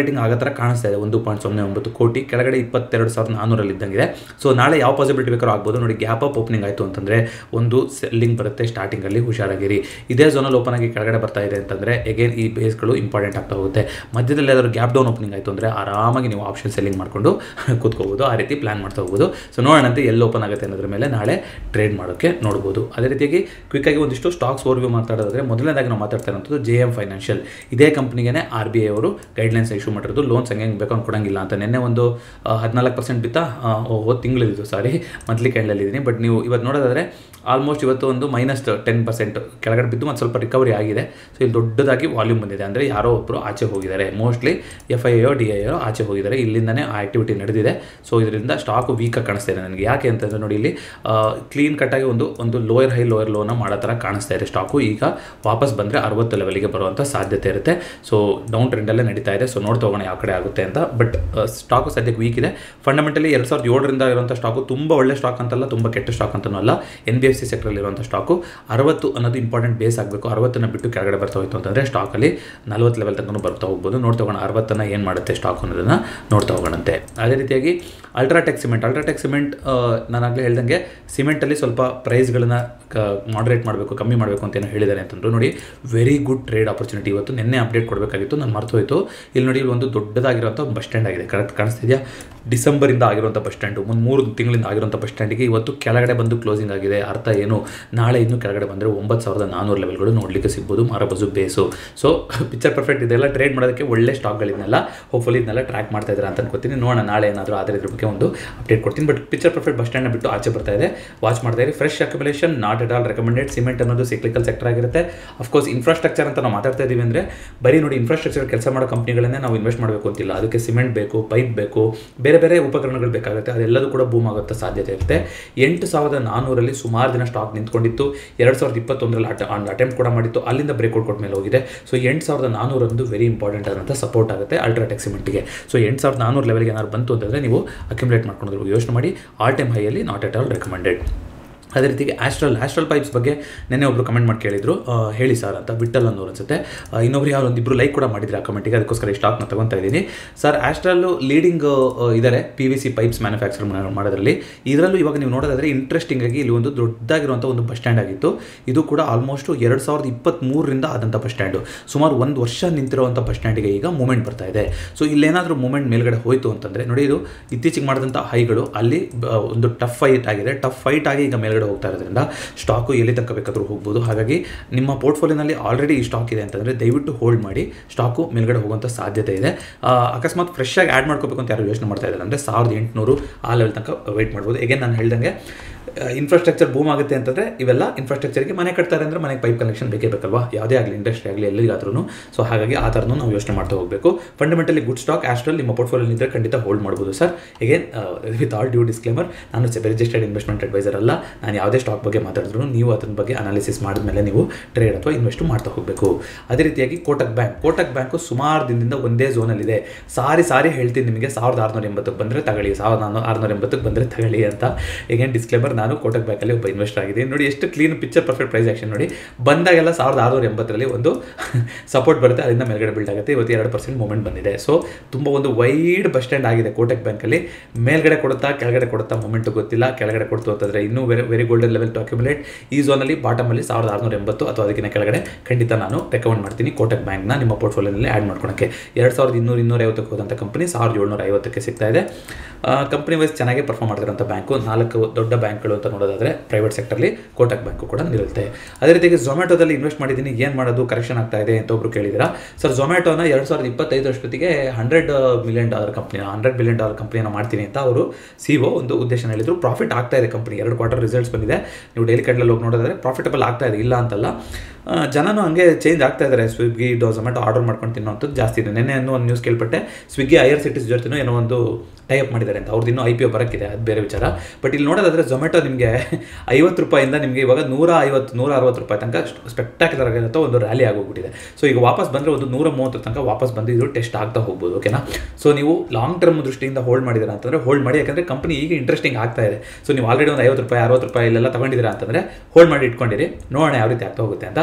ರೇಟಿಂಗ್ ಆಗೋ ಥರ ಕಾಣಿಸ್ತಾ ಇದೆ ಒಂದು ಪಾಯಿಂಟ್ ಸೊನ್ನೆ ಒಂಬತ್ತು ಕೋಟಿ ಕೆಳಗಡೆ ಇಪ್ಪತ್ತೆರಡು ಸಾವಿರದ ನಾನ್ನೂರಲ್ಲಿ ಇದ್ದಂಗಿದೆ ಸೊ ನಾಳೆ ಯಾವ ಪಾಸಿಬಿಲಿಟಿ ಬೇಕಾದ್ರೂ ಆಗ್ಬೋದು ನೋಡಿ ಗ್ಯಾಪ್ ಅಪ್ ಓಪನಿಂಗ್ ಆಯಿತು ಅಂತಂದರೆ ಒಂದು ಸೆಲ್ಲಿಂಗ್ ಬರುತ್ತೆ ಸ್ಟಾರ್ಟಿಂಗಲ್ಲಿ ಹುಷಾರಾಗಿರಿ ಇದೇ ಝೋನಲ್ಲಿ ಓಪನ್ ಆಗಿ ಕೆಳಗಡೆ ಬರ್ತಾ ಇದೆ ಅಂತಂದರೆ ಎಗೇನ್ ಈ ಬೇಸ್ಗಳು ಇಂಪಾರ್ಟೆಂಟ್ ಆಗ್ತಾ ಹೋಗುತ್ತೆ ಮಧ್ಯದಲ್ಲಿ ಯಾವ್ದಾದ್ರು ಗ್ಯಾಪ್ ಡೌನ್ ಓಪನಿಂಗ್ ಆಯಿತು ಅಂದರೆ ಆರಾಮಾಗಿ ನೀವು ಆಪ್ಷನ್ ಸೆಲ್ಲಿಂಗ್ ಮಾಡಿಕೊಂಡು ಕೂತ್ಕೋಬೋದು ಆ ರೀತಿ ಪ್ಲಾನ್ ಮಾಡ್ತಾ ಹೋಗ್ಬೋದು ಸೊ ನೋಡೋಣ ಅಂತ ಎಲ್ಲಿ ಓಪನ್ ಆಗುತ್ತೆ ಅನ್ನೋದ್ರ ಮೇಲೆ ನಾಳೆ ಟ್ರೇಡ್ ಮಾಡೋಕ್ಕೆ ನೋಡ್ಬೋದು ಅದೇ ರೀತಿಯಾಗಿ ಕ್ವಿಕ್ಕಾಗಿ ಒಂದಿಷ್ಟು ಸ್ಟಾಕ್ಸ್ ಓವರ್ವ್ಯೂ ಮಾತಾಡೋದಾದ್ರೆ ಮೊದಲನೇದಾಗಿ ನಾವು ಮಾತಾಡ್ತಾ ಇರೋಂಥದ್ದು ಜೆ ಎಮ್ ಫೈನಾನ್ಷಿಯಲ್ ಇದೇ ಕಂಪ್ನಿಗೆ ಆರ್ ಬಿ ಐ ಅವರು ಗೈಡ್ಲೈನ್ಸ್ ಇಶ್ಯೂ ಮಾಡಿರೋದು ಲೋನ್ಸ್ ಹಂಗೆ ಹೆಂಗೆ ಬೇಕು ಕೊಡಂಗಿಲ್ಲ ಅಂತ ನಿನ್ನೆ ಒಂದು ಹದಿನಾಲ್ಕು ಪರ್ಸೆಂಟ್ ಬಿತ್ತಾ ಹೋದ ತಿಂಗಳಿದ್ದು ಸಾರಿ ಮಂತ್ಲಿ ಕ್ಯಾಂಡಲ್ಲಿದ್ದೀನಿ ಬಟ್ ನೀವು ಇವತ್ತು ನೋಡೋದಾದರೆ ಆಲ್ಮೋಸ್ಟ್ ಇವತ್ತು ಒಂದು ಮೈನಸ್ ಟೆನ್ ಪರ್ಸೆಂಟ್ ಕೆಳಗಡೆ ಬಿದ್ದು ಒಂದು ಸ್ವಲ್ಪ ರಿಕವರಿ ಆಗಿದೆ ಸೊ ಇಲ್ಲಿ ದೊಡ್ಡದಾಗಿ ವಾಲ್ಯೂಮ್ ಬಂದಿದೆ ಅಂದರೆ ಯಾರೋ ಒಬ್ಬರು ಆಚೆ ಹೋಗಿದ್ದಾರೆ mostly F I O D I O ಆಚೆ ಹೋಗಿದ್ದಾರೆ ಇಲ್ಲಿಂದನೇ ಆ ಆ್ಯಕ್ಟಿವಿಟಿ ನಡೆದಿದೆ ಸೊ ಇದರಿಂದ ಸ್ಟಾಕು ವೀಕಾಗಿ ಕಾಣಿಸ್ತಾ ಇದೆ ನನಗೆ ಯಾಕೆ ಅಂತಂದರೆ ನೋಡಿ ಇಲ್ಲಿ ಕ್ಲೀನ್ ಕಟ್ಟಾಗಿ ಒಂದು ಒಂದು ಲೋಯರ್ ಹೈ ಲೋಯರ್ ಲೋನ ಮಾಡೋ ಥರ ಕಾಣಿಸ್ತಾ ಇದೆ ಸ್ಟಾಕು ಈಗ ವಾಪಸ್ ಬಂದರೆ ಅರವತ್ತು ಲೆವೆಲ್ಗೆ ಬರುವಂಥ ಸಾಧ್ಯತೆ ಇರುತ್ತೆ ಸೊ ಡೌನ್ ಟ್ರೆಂಡಲ್ಲೇ ನಡೀತಾ ಇದೆ ಸೊ ನೋಡ್ತಾ ಹೋಗೋಣ ಯಾವ ಕಡೆ ಆಗುತ್ತೆ ಅಂತ ಬಟ್ ಸ್ಟಾಕು ಸದ್ಯಕ್ಕೆ ವೀಕ್ ಇದೆ ಫಂಡಮೆಂಟಲಿ ಎರಡು ಸಾವಿರದ ಏಳರಿಂದ ಇರುವಂಥ ಸ್ಟಾಕು ತುಂಬ ಒಳ್ಳೆ ಸ್ಟಾಕ್ ಅಂತಲ್ಲ ತುಂಬ ಕೆಟ್ಟ ಸ್ಟಾಕ್ ಅಂತನೂ ಅಲ್ಲ ಎನ್ ಬಿ ಎಫ್ ಸಿ ಸೆಕ್ಟರಲ್ಲಿ ಇರುವಂಥ ಸ್ಟಾಕು ಅರವತ್ತು ಅನ್ನೋದು ಇಂಪಾರ್ಟೆಂಟ್ ಬೇಸ್ ಆಗಬೇಕು ಅರವತ್ತನ್ನು ಬಿಟ್ಟು ಕೆಳಗಡೆ ಬರ್ತಾ ಹೋಯ್ತು ಅಂತಂದರೆ ಸ್ಟಾಕಲ್ಲಿ ನಲ್ವತ್ತು ಲೆವೆಲ್ ತನಕ ಬರ್ತಾ ಹೋಗ್ಬೋದು ನೋಡ್ತಾ ಹೋಗೋಣ ಅರವತ್ತನ್ನು ಏನು ಮಾಡುತ್ತೆ ಸ್ಟಾಕ್ ಅನ್ನೋದನ್ನು ನೋಡ್ತಾ ಹೋಗೋಣಂತೆ ಅದೇ ರೀತಿಯಾಗಿ ಅಲ್ಟ್ರಾಟೆಕ್ ಸಿಮೆಂಟ್ ಅಲ್ಟ್ರಾಟೆಕ್ ಸಿಮೆಂಟ್ ನಾನಾಗಲೇ ಹೇಳ್ದಂಗೆ ಸಿಮೆಂಟಲ್ಲಿ ಸ್ವಲ್ಪ ಪ್ರೈಸ್ಗಳನ್ನ ಮಾಡ್ರೇಟ್ ಮಾಡಬೇಕು ಕಮ್ಮಿ ಮಾಡಬೇಕು ಅಂತ ಏನೋ ಹೇಳಿದ್ದಾರೆ ಅಂತಂದ್ರು ನೋಡಿ ವೆರಿ ಗುಡ್ ಟ್ರೇಡ್ ಆಪರ್ಚುನಿಟಿ ಇವತ್ತು ನಿನ್ನೆ ಅಪ್ಡೇಟ್ ಕೊಡಬೇಕಾಗಿತ್ತು ನಾನು ಮರ್ತು ಹೋಯಿತು ಇಲ್ಲಿ ನೋಡಿ ಇಲ್ಲಿ ಒಂದು ದೊಡ್ಡದಾಗಿರುವಂಥ ಒಂದು ಬಸ್ ಸ್ಟ್ಯಾಂಡ್ ಆಗಿದೆ ಕರೆಕ್ಟ್ ಕಾಣಿಸ್ತಿದೆಯಾ ಡಿಸೆಂಬರಿಂದ ಆಗಿರುವಂಥ ಬಸ್ ಸ್ಟ್ಯಾಂಡು ಒಂದು ಮೂರು ತಿಂಗಳಿಂದ ಆಗಿರುವಂಥ ಬಸ್ ಸ್ಟ್ಯಾಂಡಿಗೆ ಇವತ್ತು ಕೆಳಗಡೆ ಬಂದು ಕ್ಲೋಸಿಂಗ್ ಆಗಿದೆ ಅರ್ಥ ಏನು ನಾಳೆ ಇನ್ನೂ ಕೆಳಗಡೆ ಬಂದರೆ ಒಂಬತ್ತು ಸಾವಿರದ ನಾನ್ನೂರು ಲೆವೆಲ್ಗಳು ನೋಡಲಿಕ್ಕೆ ಸಿಗ್ಬೋದು ಮಾರಬಜು ಬೇಸು ಸೊ ಪಿಕ್ಚರ್ ಪರ್ಫೆಕ್ಟ್ ಇದೆಲ್ಲ ಟ್ರೇಡ್ ಮಾಡೋದಕ್ಕೆ ಒಳ್ಳೆ ಸ್ಟಾಕ್ಗಳಿದ್ನೆಲ್ಲ ಹೋಪ್ಫುಲಿ ಇದನ್ನೆಲ್ಲ ಟ್ರ್ಯಾಕ್ ಮಾಡ್ತಾ ಇದ್ದಾರೆ ಅಂತ ಅನ್ಕೋತೀನಿ ನೋಡೋಣ ನಾಳೆ ಏನಾದರೂ ಆದರೆ ಇದ್ರ ಬಗ್ಗೆ ಒಂದು ಅಪ್ಡೇಟ್ ಕೊಡ್ತೀನಿ ಬಟ್ ಪಿಕ್ಚರ್ ಪರ್ಫೆಕ್ಟ್ ಬಸ್ ಸ್ಟ್ಯಾಂಡ್ನ ಬಿಟ್ಟು ಆಚೆ ಬರ್ತಾ ಇದೆ ವಾಚ್ ಮಾಡ್ತಾ ಇರಿ fresh accumulation not at all recommended cement ಅನ್ನೋದು ಸಿಕ್ಲಿಕಲ್ ಸೆಕ್ಟರ್ ಆಗಿರುತ್ತೆ ಅಫ್ಕೋರ್ಸ್ ಇನ್ಫ್ರಾಸ್ಟ್ರಕ್ಚರ್ ಅಂತ ನಾವು ಮಾತಾಡ್ತಾ ಇದ್ದೀವಿ ಅಂದರೆ ಬರೀ ನೋಡಿ ಇನ್ಫ್ರಾಸ್ಟ್ರಕ್ಚರ್ ಕೆಲಸ ಮಾಡೋ ಕಂಪ್ನಿಗಳನ್ನೇ ನಾವು ಇನ್ವೆಸ್ಟ್ ಮಾಡಬೇಕು ಅಂತಿಲ್ಲ ಅದಕ್ಕೆ ಸಿಮೆಂಟ್ ಬೇಕು ಪೈಪ್ ಬೇಕು ಬೇರೆ ಬೇರೆ ಉಪಕರಣಗಳು ಬೇಕಾಗುತ್ತೆ ಅದೆಲ್ಲದೂ ಕೂಡ ಬೂಮ್ ಆಗುವಂಥ ಸಾಧ್ಯತೆ ಇರುತ್ತೆ ಎಂಟು ಸಾವಿರದ ನಾನ್ನೂರಲ್ಲಿ ಸುಮಾರು ದಿನ ಸ್ಟಾಕ್ ನಿಂತ್ಕೊಂಡಿತ್ತು ಎರಡು ಸಾವಿರದ ಇಪ್ಪತ್ತೊಂದರಲ್ಲಿ ಅಟ ಅಟೆಂಪ್ಟ್ ಕೂಡ ಮಾಡಿತ್ತು ಅಲ್ಲಿಂದ ಬ್ರೇಕ್ಔಟ್ ಕೊಟ್ಟ ಮೇಲೆ ಹೋಗಿದೆ ಸೊ ಎಂಟು ಸಾವಿರದ ನಾನ್ನೂರೊಂದು ವೆರಿ ಇಂಪಾರ್ಟೆಂಟ್ ಆದಂಥ ಸಪೋರ್ಟ್ ಆಗುತ್ತೆ ಅಲ್ಟ್ರಾಟೆಕ್ ಸಿಮೆಂಟ್ಗೆ ಸೊ ಎಂಟು ಸಾವಿರದ ನಾನ್ನೂರು ಲೆವೆಲ್ಗೆ ಏನಾದ್ರು ಬಂತು ಅಂತಂದರೆ ನೀವು ಅಕ್ಯುಮುಲೇಟ್ ಮಾಡ್ಕೊಂಡು ಯೋಚನೆ ಮಾಡಿ ಆಲ್ ಟೈಮ್ ಹೈಯಲ್ಲಿ ನಾಟ್ ಎಟ್ ಆಲ್ ರೆಕಮೆಂಡೆಡ್ ಅದೇ ರೀತಿಗೆ ಆಸ್ಟ್ರಲ್ ಆಸ್ಟ್ರಲ್ ಪೈಪ್ಸ್ ಬಗ್ಗೆ ನೆನ್ನೆ ಒಬ್ಬರು ಕಮೆಂಟ್ ಮಾಡಿ ಕೇಳಿದ್ರು ಆ, ಹೇಳಿ ಸರ್ ಅಂತ ಬಿಟ್ಟಲ್ ಅನ್ನೋರು ಅನ್ಸುತ್ತೆ ಆ, ಇನ್ನೊಬ್ರು ಯಾರು ಒಂದಿಬ್ರು ಲೈಕ್ ಕೂಡ ಮಾಡಿದ್ರು ಆ ಕಮೆಂಟಿಗೆ ಅದಕ್ಕೋಸ್ಕರ ಈ ಸ್ಟಾಕ್ನ ತಗೊತಾ ಇದ್ದೀನಿ ಸರ್ ಆಸ್ಟ್ರಲ್ಲು ಲೀಡಿಂಗ್ ಇದ್ದಾರೆ P V C pipes manufacture ಮಾಡೋದ್ರಲ್ಲಿ ಇದರಲ್ಲೂ ಇವಾಗ ನೀವು ನೋಡೋದಾದ್ರೆ ಇಂಟ್ರೆಸ್ಟಿಂಗ್ ಆಗಿ ಇಲ್ಲಿ ಒಂದು ದೊಡ್ಡದಾಗಿರುವಂಥ ಒಂದು ಬಸ್ ಸ್ಟ್ಯಾಂಡ್ ಆಗಿತ್ತು ಇದು ಕೂಡ ಆಲ್ಮೋಸ್ಟ್ ಎರಡು ಸಾವಿರದ ಇಪ್ಪತ್ತ್ಮೂರರಿಂದ ಆದಂಥ ಬಸ್ ಸ್ಟ್ಯಾಂಡು ಸುಮಾರು ಒಂದು ವರ್ಷ ನಿಂತಿರುವಂಥ ಬಸ್ ಸ್ಟ್ಯಾಂಡಿಗೆ ಈಗ ಮೂಮೆಂಟ್ ಬರ್ತಾ ಇದೆ ಸೊ ಇಲ್ಲೇನಾದರೂ ಮೂಮೆಂಟ್ ಮೇಲ್ಗಡೆ ಹೋಯಿತು ಅಂತಂದರೆ ನೋಡಿ ಇದು ಇತ್ತೀಚೆಗೆ ಮಾಡಿದಂಥ ಹೈಗಳು ಅಲ್ಲಿ ಬ- ಒಂದು ಟಫ್ ಫೈಟ್ ಆಗಿದೆ ಟಫ್ ಫೈಟ್ ಆಗಿ ಈಗ ಮೇಲ್ಗಡೆ ಹೋಗ್ತಾ ಇರೋದ್ರಿಂದ ಸ್ಟಾಕು ಎಲ್ಲಿ ತನಕ ಬೇಕಾದರೂ ಹೋಗ್ಬೋದು ಹಾಗಾಗಿ ನಿಮ್ಮ ಪೋರ್ಟ್ಫೋಲಿಯೋನಲ್ಲಿ ಆಲ್ರೆಡಿ ಈ ಸ್ಟಾಕ್ ಇದೆ ಅಂತಂದರೆ ದಯವಿಟ್ಟು ಹೋಲ್ಡ್ ಮಾಡಿ ಸ್ಟಾಕು ಮೇಲ್ಗಡೆ ಹೋಗುವಂಥ ಸಾಧ್ಯತೆ ಇದೆ ಆ, ಅಕಸ್ಮಾತ್ ಫ್ರೆಶ್ ಆಗಿ ಆ್ಯಡ್ ಮಾಡ್ಕೋಬೇಕು ಅಂತ ಯಾರು ಯೋಚನೆ ಮಾಡ್ತಾ ಇದ್ದಾರೆ ಅಂದರೆ ಸಾವಿರದ ಎಂಟುನೂರು ಆ ಲೆವೆಲ್ ತನಕ ವೆಯ್ಟ್ ಮಾಡ್ಬೋದು ಎಗೇನ್ ನಾನು ಹೇಳ್ದಂಗೆ ಇನ್ಫ್ರಾಸ್ಟ್ರಕ್ಚರ್ ಬೂಮ್ ಆಗುತ್ತೆ ಅಂತಂದರೆ ಇವೆಲ್ಲ ಇನ್ಫ್ರಾಸ್ಟ್ರಕ್ಚರ್ಗೆ ಮನೆ ಕಟ್ತಾರೆ ಅಂದರೆ ಮನೆಗೆ ಪೈಪ್ ಕನೆಕ್ಷನ್ ಬೇಕೇ ಬೇಕಲ್ವಾ ಯಾವುದೇ ಆಗಲಿ ಇಂಡಸ್ಟ್ರಿ ಆಗಲಿ ಎಲ್ಲಿಗಾದ್ರೂ ಸೊ ಹಾಗಾಗಿ ಆ ಥರನೂ ನಾವು ಯೋಚನೆ ಮಾಡ್ತಾ ಹೋಗಬೇಕು ಫಂಡಮೆಂಟಲಿ ಗುಡ್ ಸ್ಟಾಕ್ ಆಸ್ಟ್ರಲ್ ನಿಮ್ಮ ಪೋರ್ಟ್ಫೋಲಿಯೋ ಇದ್ದರೆ ಖಂಡಿತ ಹೋಲ್ಡ್ ಮಾಡ್ಬೋದು sir again with all due disclaimer ನಾನು ರಿಜಿಸ್ಟರ್ಡ್ ಇನ್ವೆಸ್ಟ್ಮೆಂಟ್ ಅಡ್ವೈಸರ್ ಅಲ್ಲ ನಾನು ಯಾವುದೇ ಸ್ಟಾಕ್ ಬಗ್ಗೆ ಮಾತಾಡಿದ್ರು ನೀವು ಅದ್ರ ಬಗ್ಗೆ ಅನಾಲಿಸಿಸ್ ಮಾಡಿದ್ಮೇಲೆ ನೀವು ಟ್ರೇಡ್ ಅಥವಾ ಇನ್ವೆಸ್ಟ್ ಮಾಡ್ತಾ ಹೋಗಬೇಕು ಅದೇ ರೀತಿಯಾಗಿ ಕೋಟಕ್ ಬ್ಯಾಂಕ್ ಕೋಟಕ್ ಬ್ಯಾಂಕು ಸುಮಾರು ದಿನದಿಂದ ಒಂದೇ ಝೋನಲ್ಲಿದೆ ಸಾರಿ ಸಾರಿ ಹೇಳ್ತೀನಿ ನಿಮಗೆ ಸಾವಿರದ ಆರುನೂರ ಎಂಬತ್ತಕ್ಕೆ ಬಂದರೆ ತಗೊಳ್ಳಿ ಸಾವಿರದ ನಾನ್ನೂರ ಆರುನೂರ ಎಂಬತ್ತಕ್ಕೆ ಬಂದರೆ ತಗೊಳ್ಳಿ ಅಂತ ಈಗೇನು ಡಿಸ್ಕ್ಲೇಮರ್ ನಾನು ಕೋಟಕ್ ಬ್ಯಾಂಕಲ್ಲಿ ಒಬ್ಬ ಇನ್ವೆಸ್ಟ್ ಆಗಿದ್ದೀನಿ ನೋಡಿ ಎಷ್ಟು clean picture perfect price action ನೋಡಿ ಬಂದಾಗೆಲ್ಲ ಸಾವಿರದ ಆರುನೂರ ಎಂಬತ್ತರಲ್ಲಿ ಒಂದು ಸಪೋರ್ಟ್ ಬರುತ್ತೆ ಅದರಿಂದ ಮೇಲ್ಗಡೆ ಬಿಲ್ಡ್ ಆಗುತ್ತೆ ಇವತ್ತು ಎರಡು ಪರ್ಸೆಂಟ್ ಮೂಮೆಂಟ್ ಬಂದಿದೆ ಸೊ ತುಂಬ ಒಂದು ವೈಡ್ ಬಸ್ ಸ್ಟ್ಯಾಂಡ್ ಆಗಿದೆ ಕೋಟಕ್ ಬ್ಯಾಂಕಲ್ಲಿ ಮೇಲ್ಗಡೆ ಕೊಡುತ್ತಾ ಕೆಳಗಡೆ ಕೊಡುತ್ತಾ ಮೂಮೆಂಟ್ ಗೊತ್ತಿಲ್ಲ ಕೆಳಗಡೆ ಕೊಡ್ತು ಅಂತಂದರೆ ಇನ್ನೂ very very golden level to accumulate ಈ ಝೋನಲ್ಲಿ ಬಾಟಮಲ್ಲಿ ಸಾವಿರದ ಆರುನೂರ ಎಂಬತ್ತು ಅಥವಾ ಅದಕ್ಕಿಂತ ಕೆಳಗಡೆ ಖಂಡಿತ ನಾನು ರೆಕಮೆಂಡ್ ಮಾಡ್ತೀನಿ ಕೋಟಕ್ ಬ್ಯಾಂಕ್ನ ನಿಮ್ಮ ಪೋರ್ಟ್ಫೋಲಿಯೋನಲ್ಲಿ ಆ್ಯಡ್ ಮಾಡ್ಕೊಳಕ್ಕೆ ಎರಡು ಸಾವಿರದ ಇನ್ನೂರು ಇನ್ನೂರ ಐವತ್ತಕ್ಕೆ ಹೋದಂಥ ಕಂಪನಿ ಸಾವಿರದ ಏಳ್ನೂರ ಐವತ್ತಕ್ಕೆ ಸಿಗ್ತಾ ಇದೆ ಕಂಪನಿ ವೈಸ್ ಚೆನ್ನಾಗಿ ಪರ್ಫಾರ್ಮ್ ಮಾಡ್ತಿರೋಂಥ ಬ್ಯಾಂಕು ನಾಲ್ಕು ದೊಡ್ಡ ಬ್ಯಾಂಕ್ಗಳು ಅಂತ ನೋಡೋದಾದರೆ ಪ್ರೈವೇಟ್ ಸೆಕ್ಟರ್ಲಿ ಕೋಟಕ್ ಬ್ಯಾಂಕು ಕೂಡ ನಿಲ್ಲುತ್ತೆ ಅದೇ ರೀತಿಯಾಗಿ ಝೊಮ್ಯಾಟೋದಲ್ಲಿ ಇನ್ವೆಸ್ಟ್ ಮಾಡಿದ್ದೀನಿ ಏನು ಮಾಡೋದು ಕರೆಕ್ಷನ್ ಆಗ್ತಾ ಇದೆ ಅಂತ ಒಬ್ರು ಕೇಳಿದಿರಾ ಸರ್ ಝೊಮ್ಯಾಟೋನ ಎರಡು ಸಾವಿರದ ಇಪ್ಪತ್ತೈದು ಅಷ್ಟೊತ್ತಿಗೆ hundred million dollar company hundred billion dollar ಕಂಪ್ನಿಯನ್ನು ಮಾಡ್ತೀನಿ ಅಂತ ಅವರು ಸಿ ಒ ಒಂದು ಉದ್ದೇಶ ಹೇಳಿದ್ರು ಪ್ರಾಫಿಟ್ ಆಗ್ತಾ ಇದೆ ಕಂಪ್ನಿ ಎರಡು ಕ್ವಾರ್ಟರ್ ರಿಸಲ್ಟ್ಸ್ ಬಂದಿದೆ ನೀವು ಡೈಲಿ ಕಡ್ಲಲ್ಲಿ ಹೋಗಿ ನೋಡಿದ್ರೆ ಪ್ರಾಫಿಟಬಲ್ ಆಗ್ತಾ ಇದೆ ಇಲ್ಲ ಅಂತಲ್ಲ ಆ, ಜನನು ಹಂಗೆ ಚೇಂಜ್ ಆಗ್ತಾ ಇದ್ದಾರೆ ಸ್ವಿಗ್ಗಿ ಡೋ ಝೊಮ್ಯಾಟೊ ಆರ್ಡರ್ ಮಾಡ್ಕೊಂಡು ತಿನ್ನೋಂಥದ್ದು ಜಾಸ್ತಿ ಇದೆ ನೆನ್ನೆ ಇನ್ನೂ ಒಂದು ನ್ಯೂಸ್ ಕೇಳ್ಪಟ್ಟೆ ಸ್ವಿಗ್ಗಿ ಐಆರ್ ಸಿಟೀಸ್ ಜೊತೆನೂ ಏನೋ ಒಂದು ಟೈಪ್ ಮಾಡಿದ್ದಾರೆ ಅಂತ ಅವ್ರದ್ದು ಇನ್ನೂ ಐ ಪಿ ಒ ಬರೋಕ್ಕಿದೆ ಅದು ಬೇರೆ ವಿಚಾರ ಬಟ್ ಇಲ್ಲಿ ನೋಡೋದಾದ್ರೆ ಝೊಮ್ಯಾಟೊ ನಿಮಗೆ ಐವತ್ತು ರೂಪಾಯಿಂದ ನಿಮಗೆ ಇವಾಗ ನೂರ ಐವತ್ತು ನೂರ ಅರವತ್ತು ರೂಪಾಯಿ ತನಕ ಸ್ಪೆಕ್ಟಾಕ್ಯುಲರ್ ಆಗಿರುತ್ತೋ ಒಂದು ರ್ಯಾಲಿ ಆಗೋಗ್ಬಿಟ್ಟಿದೆ ಸೊ ಈಗ ವಾಪಸ್ ಬಂದರೆ ಒಂದು ನೂರ ಮೂವತ್ತರ ತನಕ ವಾಪಸ್ ಬಂದು ಇದು ಟೆಸ್ಟ್ ಆಗ್ತಾ ಹೋಗ್ಬೋದು ಓಕೆನಾ ಸೊ ನೀವು ಲಾಂಗ್ ಟರ್ಮ್ ದೃಷ್ಟಿಯಿಂದ ಹೋಲ್ಡ್ ಮಾಡಿದ್ದೀರಾ ಅಂತಂದರೆ ಹೋಲ್ಡ್ ಮಾಡಿ ಯಾಕಂದರೆ ಕಂಪನಿ ಈಗ ಇಂಟ್ರೆಸ್ಟಿಂಗ್ ಆಗ್ತಾ ಇದೆ ಸೊ ನೀವು ಆಲ್ರೆಡಿ ಒಂದು ಐವತ್ತು ರೂಪಾಯಿ ಅರವತ್ತು ರೂಪಾಯಿ ಇಲ್ಲೆಲ್ಲ ತಗೊಂಡಿದ್ದೀರಾ ಅಂತಂದರೆ ಹೋಲ್ಡ್ ಮಾಡಿ ಇಟ್ಕೊಂಡಿರಿ ನೋಡೋಣ ಯಾವ ರೀತಿ ಆಗ್ತಾ ಹೋಗುತ್ತೆ ಅಂತ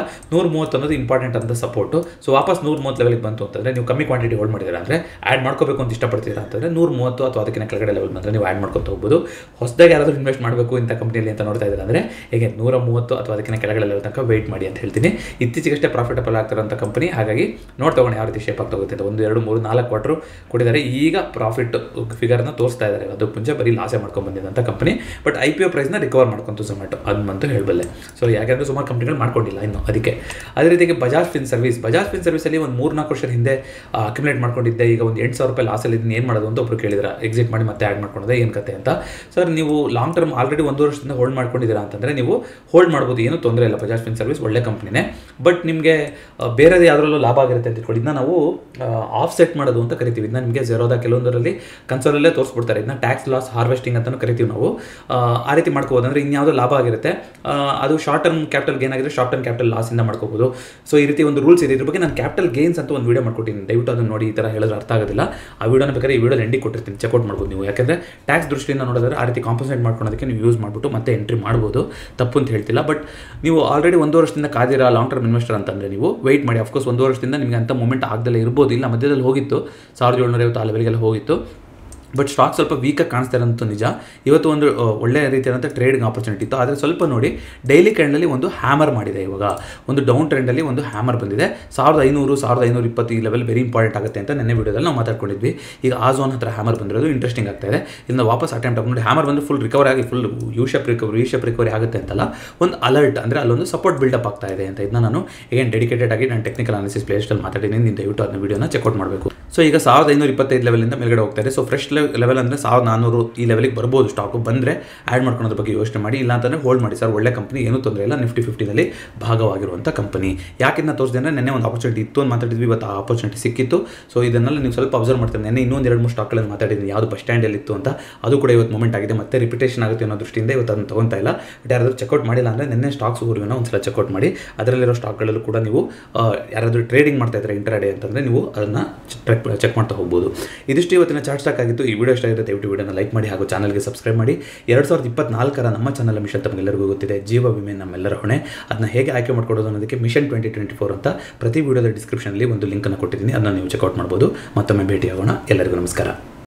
ನೂರ ಮೂವತ್ತು ಅನ್ನೋದು ಇಂಪಾರ್ಟೆಂಟ್ ಅಂತ ಸಪೋರ್ಟು ಸೊ ವಾಪಸ್ ನೂರ ಮೂವತ್ತು ಲೆವೆಲ್ಗೆ ಬಂತು ಅಂತಂದರೆ ನೀವು ಕಮ್ಮಿ ಕ್ವಾಂಟಿಟಿ ಹೋಲ್ಡ್ ಮಾಡಿದ್ದೀರಾ ಅಂದರೆ ಆ್ಯಡ್ ಮಾಡ್ಕೋಬೇಕು ಅಂತ ಇಷ್ಟಪಡ್ತೀರಾ ಅಂತಂದರೆ ನೂರ ಮೂವತ್ತು ಅಥವಾ ಅದಕ್ಕಿಂತ ಕೆಳಗಡೆ ಲೆವೆಲ್ ಬಂದರೆ ನೀವು ಆ್ಯಡ್ ಮಾಡ್ಕೊತ ಹೋಗ್ಬೋದು ಹೊಸದಾಗಿ ಯಾರಾದರೂ ಇನ್ವೆಸ್ಟ್ ಮಾಡಬೇಕು ಇಂಥ ಕಂಪ್ನಿಯಲ್ಲಿ ಅಂತ ನೋಡ್ತಾ ಇದ್ದಾರೆ ಅಂದರೆ ಹೇಗೆ ನೂರ ಮೂವತ್ತು ಅಥವಾ ಅದಕ್ಕಿಂತ ಕೆಳಗಡೆ ಲೆವೆಲ್ ತನಕ ವೆಯ್ಟ್ ಮಾಡಿ ಅಂತ ಹೇಳ್ತೀನಿ ಇತ್ತೀಚೆಗಷ್ಟೇ ಪ್ರಾಫಿಟಬಲ್ ಆಗ್ತಿರೋಂಥ ಕಂಪನಿ ಹಾಗಾಗಿ ನೋಡಿ ತಗೊಂಡು ಯಾವ ರೀತಿ ಶೇಪ್ ಆಗ್ತಾ ಹೋಗುತ್ತೆ ಅಂತ ಒಂದು ಎರಡು ಮೂರು ನಾಲ್ಕು ಕ್ವಾರ್ಟರ್ ಕೊಟ್ಟಿದ್ದಾರೆ ಈಗ ಪ್ರಾಫಿಟ್ ಫಿಗರ್ನ ತೋರಿಸ್ತಾ ಇದ್ದಾರೆ ಅದಕ್ಕೆ ಮುಂಚೆ ಬರೀ ಲಾಸೆ ಮಾಡ್ಕೊಂಡು ಬಂದಿದ್ದಂಥ company but I P O ಪ್ರೈಸ್ನ ರಿಕವರ್ ಮಾಡ್ಕೊಂತು ಝೊಮ್ಯಾಟೊ ಅದನ್ನಂತೂ ಹೇಳಬಲ್ಲೆ ಸೊ ಯಾಕೆಂದರೆ ಸುಮಾರು ಕಂಪ್ನಿಗಳು ಮಾಡ್ಕೊಂಡಿಲ್ಲ ಇನ್ನು ಅದಕ್ಕೆ ಅದೇ ರೀತಿಗೆ Bajaj fin service Bajaj fin ಸರ್ವಿಸಲ್ಲಿ ಒಂದು ಮೂರು ನಾಲ್ಕು ವರ್ಷದ ಹಿಂದೆ ಅಕ್ಯುಮುಲೇಟ್ ಮಾಡ್ಕೊಂಡಿದ್ದೆ ಈಗ ಒಂದು ಎಂಟು ಸಾವಿರ ರೂಪಾಯಿ ಲಾಸಲ್ಲಿ ಇದನ್ನ ಏನು ಮಾಡೋದು ಅಂತ ಒಬ್ರು ಕೇಳಿದ್ರೆ ಎಕ್ಸಿಟ್ ಮಾಡಿ ಮತ್ತೆ ಆ್ಯಡ್ ಮಾಡ್ಕೊಂಡಿದೆ ಏನು ಕತೆ ಅಂತ ಸರ್ ನೀವು ಲಾಂಗ್ ಟರ್ಮ್ ಆಲ್ರೆಡಿ ಒಂದು ವರ್ಷದಿಂದ ಹೋಲ್ಡ್ ಮಾಡ್ಕೊಂಡಿದ್ದೀರಾ ಅಂತಂದರೆ ನೀವು ಹೋಲ್ಡ್ ಮಾಡ್ಬೋದು ಏನು ತೊಂದರೆ ಇಲ್ಲ ಬಜಾಜ್ ಫಿನ್ ಸರ್ವಿಸ್ ಒಳ್ಳೆ ಕಂಪ್ನಿನೇ ಬಟ್ ನಿಮಗೆ ಬೇರೆದು ಯಾವುದ್ರಲ್ಲೂ ಲಾಭ ಆಗಿರುತ್ತೆ ಅಂತ ಇಟ್ಕೊಂಡು ಇದನ್ನ ನಾವು ಆಫ್ ಸೆಟ್ ಮಾಡೋದು ಅಂತ ಕರಿತೀವಿ ಇದನ್ನ ನಿಮಗೆ ಜೆರೋದ ಕೆಲವೊಂದರಲ್ಲಿ ಕನ್ಸೋಲಲ್ಲೇ ತೋರಿಸ್ಬಿಡ್ತಾರೆ ಇದನ್ನ ಟ್ಯಾಕ್ಸ್ ಲಾಸ್ ಹಾರ್ವೆಸ್ಟಿಂಗ್ ಅಂತಲೂ ಕರಿತೀವಿ ನಾವು ಆ, ಆ ರೀತಿ ಮಾಡ್ಕೋಬೋದು ಅಂದರೆ ಇನ್ಯಾವುದೋ ಲಾಭ ಆಗಿರುತ್ತೆ ಆ, ಅದು ಶಾರ್ಟ್ ಟರ್ಮ್ ಕ್ಯಾಪಿಟಲ್ ಗೇನ್ ಆಗಿದ್ರೆ ಶಾರ್ಟ್ ಟರ್ಮ್ ಕ್ಯಾಪಿಟಲ್ ಲಾಸಿಂದ ಮಾಡ್ಕೋಬೋದು ಸೊ ಈ ರೀತಿ ಒಂದು ರೂಲ್ಸ್ ಇದೆ ಇದ್ರ ಬಗ್ಗೆ ನಾನು ಕ್ಯಾಪಿಟಲ್ ಗೇನ್ಸ್ ಅಂತ ಒಂದು ವೀಡಿಯೋ ಮಾಡ್ಕೊಟ್ಟಿದ್ದೀನಿ ದಯವಿಟ್ಟು ಅದನ್ನು ನೋಡಿ ಈ ಥರ ಹೇಳಿದ್ರೆ ಅರ್ಥ ಆಗೋದಿಲ್ಲ ಆ ವಿಡಿಯೋನ ಬೇಕಾದ್ರೆ ಈ ವಿಡಿಯೋ ಎಂಡಿಗೆ ಕೊಟ್ಟಿರ್ತೀನಿ ಚೆಕ್ಔಟ್ ಮಾಡ್ಬೋದು ನೀವು ಯಾಕಂದರೆ ಟ್ಯಾಕ್ಸ್ ದೃಷ್ಟಿಯಿಂದ ನೋಡಿದ್ರೆ ಆ ರೀತಿ ಕಾಂಪನ್ಸೇಟ್ ಮಾಡ್ಕೊಳೋದಕ್ಕೆ ನೀವು ಯೂಸ್ ಮಾಡಿಬಿಟ್ಟು ಮತ್ತೆ ಎಂಟ್ರಿ ಮಾಡ್ಬೋದು ತಪ್ಪು ಅಂತ ಹೇಳ್ತಿಲ್ಲ ಬಟ್ ನೀವು ಆಲ್ರೆಡಿ ಒಂದು ವರ್ಷದಿಂದ ಕಾದಿರ ಲಾಂಗ್ ಟರ್ಮ್ ಇನ್ವೆಸ್ಟರ್ ಅಂತಂದರೆ ನೀವು ವೆಯ್ಟ್ ಮಾಡಿ ಅಫ್ಕೋರ್ಸ್ ಒಂದು ವರ್ಷದಿಂದ ನಿಮಗೆ ಅಂತ ಮೂಮೆಂಟ್ ಆಗದಲ್ಲೇ ಇರ್ಬೋದು ಇಲ್ಲ ಮಧ್ಯದಲ್ಲಿ ಹೋಗಿತ್ತು ಸಾವಿರದ ಏಳ್ನೂರ ಐವತ್ತು ಆ ಲೆವೆಲ್ಗೆಲ್ಲ ಹೋಗಿತ್ತು ಬಟ್ ಸ್ಟಾಕ್ ಸ್ವಲ್ಪ ವೀಕಾಗಿ ಕಾಣಿಸ್ತಾ ಇರೋಂಥ ನಿಜ ಇವತ್ತು ಒಂದು ಆ, ಒಳ್ಳೆಯ ರೀತಿಯಾದಂಥ ಟ್ರೇಡಿಂಗ್ ಆಪರ್ಚುನಿಟಿ ಇತ್ತು ಆದರೆ ಸ್ವಲ್ಪ ನೋಡಿ ಡೈಲಿ ಕ್ಯಾಂಡಲ್ಲಿ ಒಂದು ಹ್ಯಾಮರ್ ಮಾಡಿದೆ ಇವಾಗ ಒಂದು ಡೌನ್ ಟ್ರೆಂಡಲ್ಲಿ ಒಂದು ಹ್ಯಾಮರ್ ಬಂದಿದೆ ಸಾವಿರದ ಐನೂರು ಸಾವಿರದ ಐನೂರ ಇಪ್ಪತ್ತು ಈ ಲೆವೆಲ್ ವೆರಿ ಇಂಪಾರ್ಟೆಂಟ್ ಆಗುತ್ತೆ ಅಂತ ನೆನ್ನೆ ವಿಡಿಯೋದಲ್ಲಿ ನಾವು ಮಾತಾಡ್ಕೊಂಡಿದ್ವಿ ಈಗ ಆ ಝೋನ್ ಹತ್ರ ಹ್ಯಾಮರ್ ಬಂದಿರೋದು ಇಂಟ್ರೆಸ್ಟಿಂಗ್ ಆಗ್ತಾ ಇದೆ ಇನ್ನು ವಾಪಸ್ ಅಟೆಂಪ್ಟ್ ನೋಡಿ ಹ್ಯಾಮರ್ ಬಂದು ಫುಲ್ ರಿಕವರ್ ಆಗಿ full U shape recovery U shape recovery ಆಗುತ್ತೆ ಅಂತಲ್ಲ ಒಂದು ಅಲರ್ಟ್ ಅಂದರೆ ಅಲ್ಲೊಂದು ಸಪೋರ್ಟ್ ಬಿಲ್ಡಪ್ ಆಗ್ತಾ ಇದೆ ಅಂತ ಇದನ್ನ ನಾನು ಏನು ಡೆಡಿಕೇಟೆಡ್ ಆಗಿ ನಾನು ಟೆಕ್ನಿಕಲ್ ಅನಾಲಿಸಿಸ್ ಪ್ಲೇಸ್ಟಲ್ಲಿ ಮಾತಾಡಿದ್ದೀನಿ ನೀವು ದಯವಿಟ್ಟು ಅದನ್ನ ವಿಡಿಯೋನ ಚೆಕ್ಔಟ್ ಮಾಡಬೇಕು ಸೊ ಈಗ ಸಾವಿರದ ಐನೂರ ಇಪ್ಪತ್ತೈದು ಲೆವೆಲಿಂದ ಮೇಲ್ಗಡೆ ಹೋಗ್ತಾ ಇದೆ ಸೊ ಫ್ರೆಶ್ ಲೆವೆಲ್ ಅಂದರೆ ಸಾವಿರದ ನಾನ್ನೂರು ಈ ಲೆವೆಲಿಗೆ ಬರ್ಬೋದು ಸ್ಟಾಕು ಬಂದರೆ ಆ್ಯಡ್ ಮಾಡ್ಕೊಳೋದ್ರ ಬಗ್ಗೆ ಯೋಚನೆ ಮಾಡಿ ಇಲ್ಲ ಅಂತಂದರೆ ಹೋಲ್ಡ್ ಮಾಡಿ ಸರ್ ಒಳ್ಳೆ ಕಂಪನಿ ಏನೂ ತೊಂದರೆ ಇಲ್ಲ ನಿಫ್ಟಿ ಫಿಫ್ಟಿನಲ್ಲಿ ಭಾಗವಾಗಿರುವಂಥ ಕಂಪನಿ ಯಾಕಿನ್ನ ತೋರಿಸಿದೆ ಅಂದರೆ ನೆನ್ನೆ ಒಂದು ಆಪರ್ಚುನಿಟಿ ಇತ್ತು ಅಂತ ಮಾತಾಡಿದ್ವಿ ಇವತ್ತು ಆ ಆಪರ್ಚುನಿಟಿ ಸಿಕ್ಕಿತ್ತು ಸೊ ಇದನ್ನೆಲ್ಲ ನೀವು ಸ್ವಲ್ಪ ಅಬ್ಸರ್ವ್ ಮಾಡ್ತಾರೆ ನೆನ್ನೆ ಇನ್ನೊಂದು ಎರಡು ಮೂರು ಸ್ಟಾಕ್ಗಳನ್ನು ಮಾತಾಡಿದ್ದೀನಿ ಯಾವುದು ಬಸ್ ಸ್ಟ್ಯಾಂಡಲ್ಲಿ ಇತ್ತು ಅಂತ ಅದು ಕೂಡ ಇವತ್ತು ಮೂಮೆಂಟ್ ಆಗಿದೆ ಮತ್ತೆ ರಿಪಿಟೇಷನ್ ಆಗುತ್ತೆ ಅನ್ನೋ ದೃಷ್ಟಿಯಿಂದ ಇವತ್ತು ಅದನ್ನು ತೊಗೊತಾ ಇಲ್ಲ ಬಟ್ ಯಾರಾದರೂ ಚೆಕ್ಔಟ್ ಮಾಡಿಲ್ಲ ಅಂದರೆ ನಿನ್ನೆ ಸ್ಟಾಕ್ಸ್ ಊರಿನ ಒಂದ್ಸಲ ಚೆಕ್ಔಟ್ ಮಾಡಿ ಅದರಲ್ಲಿರೋ ಸ್ಟಾಕ್ಗಳಲ್ಲೂ ಕೂಡ ನೀವು ಆ, ಯಾರಾದರೂ ಟ್ರೇಡಿಂಗ್ ಮಾಡ್ತಾ ಇದ್ದಾರೆ ಇಂಟರ್ಡೇ ಅಂತಂದರೆ ನೀವು ಅದನ್ನು ಚೆಕ್ ಚೆಕ್ ಮಾಡ್ತಾ ಹೋಗ್ಬೋದು ಇದಿಷ್ಟು ಇವತ್ತಿನ ಚಾರ್ಟ್ ಸ್ಟಾಕ್ ಆಗಿತ್ತು ಈ ವಿಡಿಯೋ ಇಷ್ಟ ಆಗಿದೆ ದಯವಿಟ್ಟು ವಿಡಿಯೋನ ಲೈಕ್ ಮಾಡಿ ಹಾಗೂ ಚಾನಲ್ಗೆ ಸಬ್ಸ್ಕ್ರೈಬ್ ಮಾಡಿ ಎರಡು ಸಾವಿರದ ಇಪ್ಪತ್ನಾಲ್ಕರ ನಮ್ಮ ಚಾನಲ್ ಮಿಷನ್ ತಮಗೆಲ್ಲರಿಗೂ ಗೊತ್ತಿದೆ ಜೀವ ವಿಮೆ ನಮ್ಮೆಲ್ಲರ ಹೊಣೆ ಅದನ್ನ ಹೇಗೆ ಆಯ್ಕೆ ಮಾಡ್ಕೊಡೋದು ಅನ್ನೋದಕ್ಕೆ ಮಿಷನ್ ಟ್ವೆಂಟಿ ಟ್ವೆಂಟಿ ಫೋರ್ ಅಂತ ಪ್ರತಿ ವಿಡಿಯೋದ ಡಿಸ್ಕ್ರಿಪ್ಷನಲ್ಲಿ ಒಂದು ಲಿಂಕನ್ನು ಕೊಟ್ಟಿದ್ದೀನಿ ಅದನ್ನು ನೀವು ಚೆಕ್ಔಟ್ ಮಾಡ್ಬೋದು ಮತ್ತೊಮ್ಮೆ ಭೇಟಿಯಾಗೋಣ ಎಲ್ಲರಿಗೂ ನಮಸ್ಕಾರ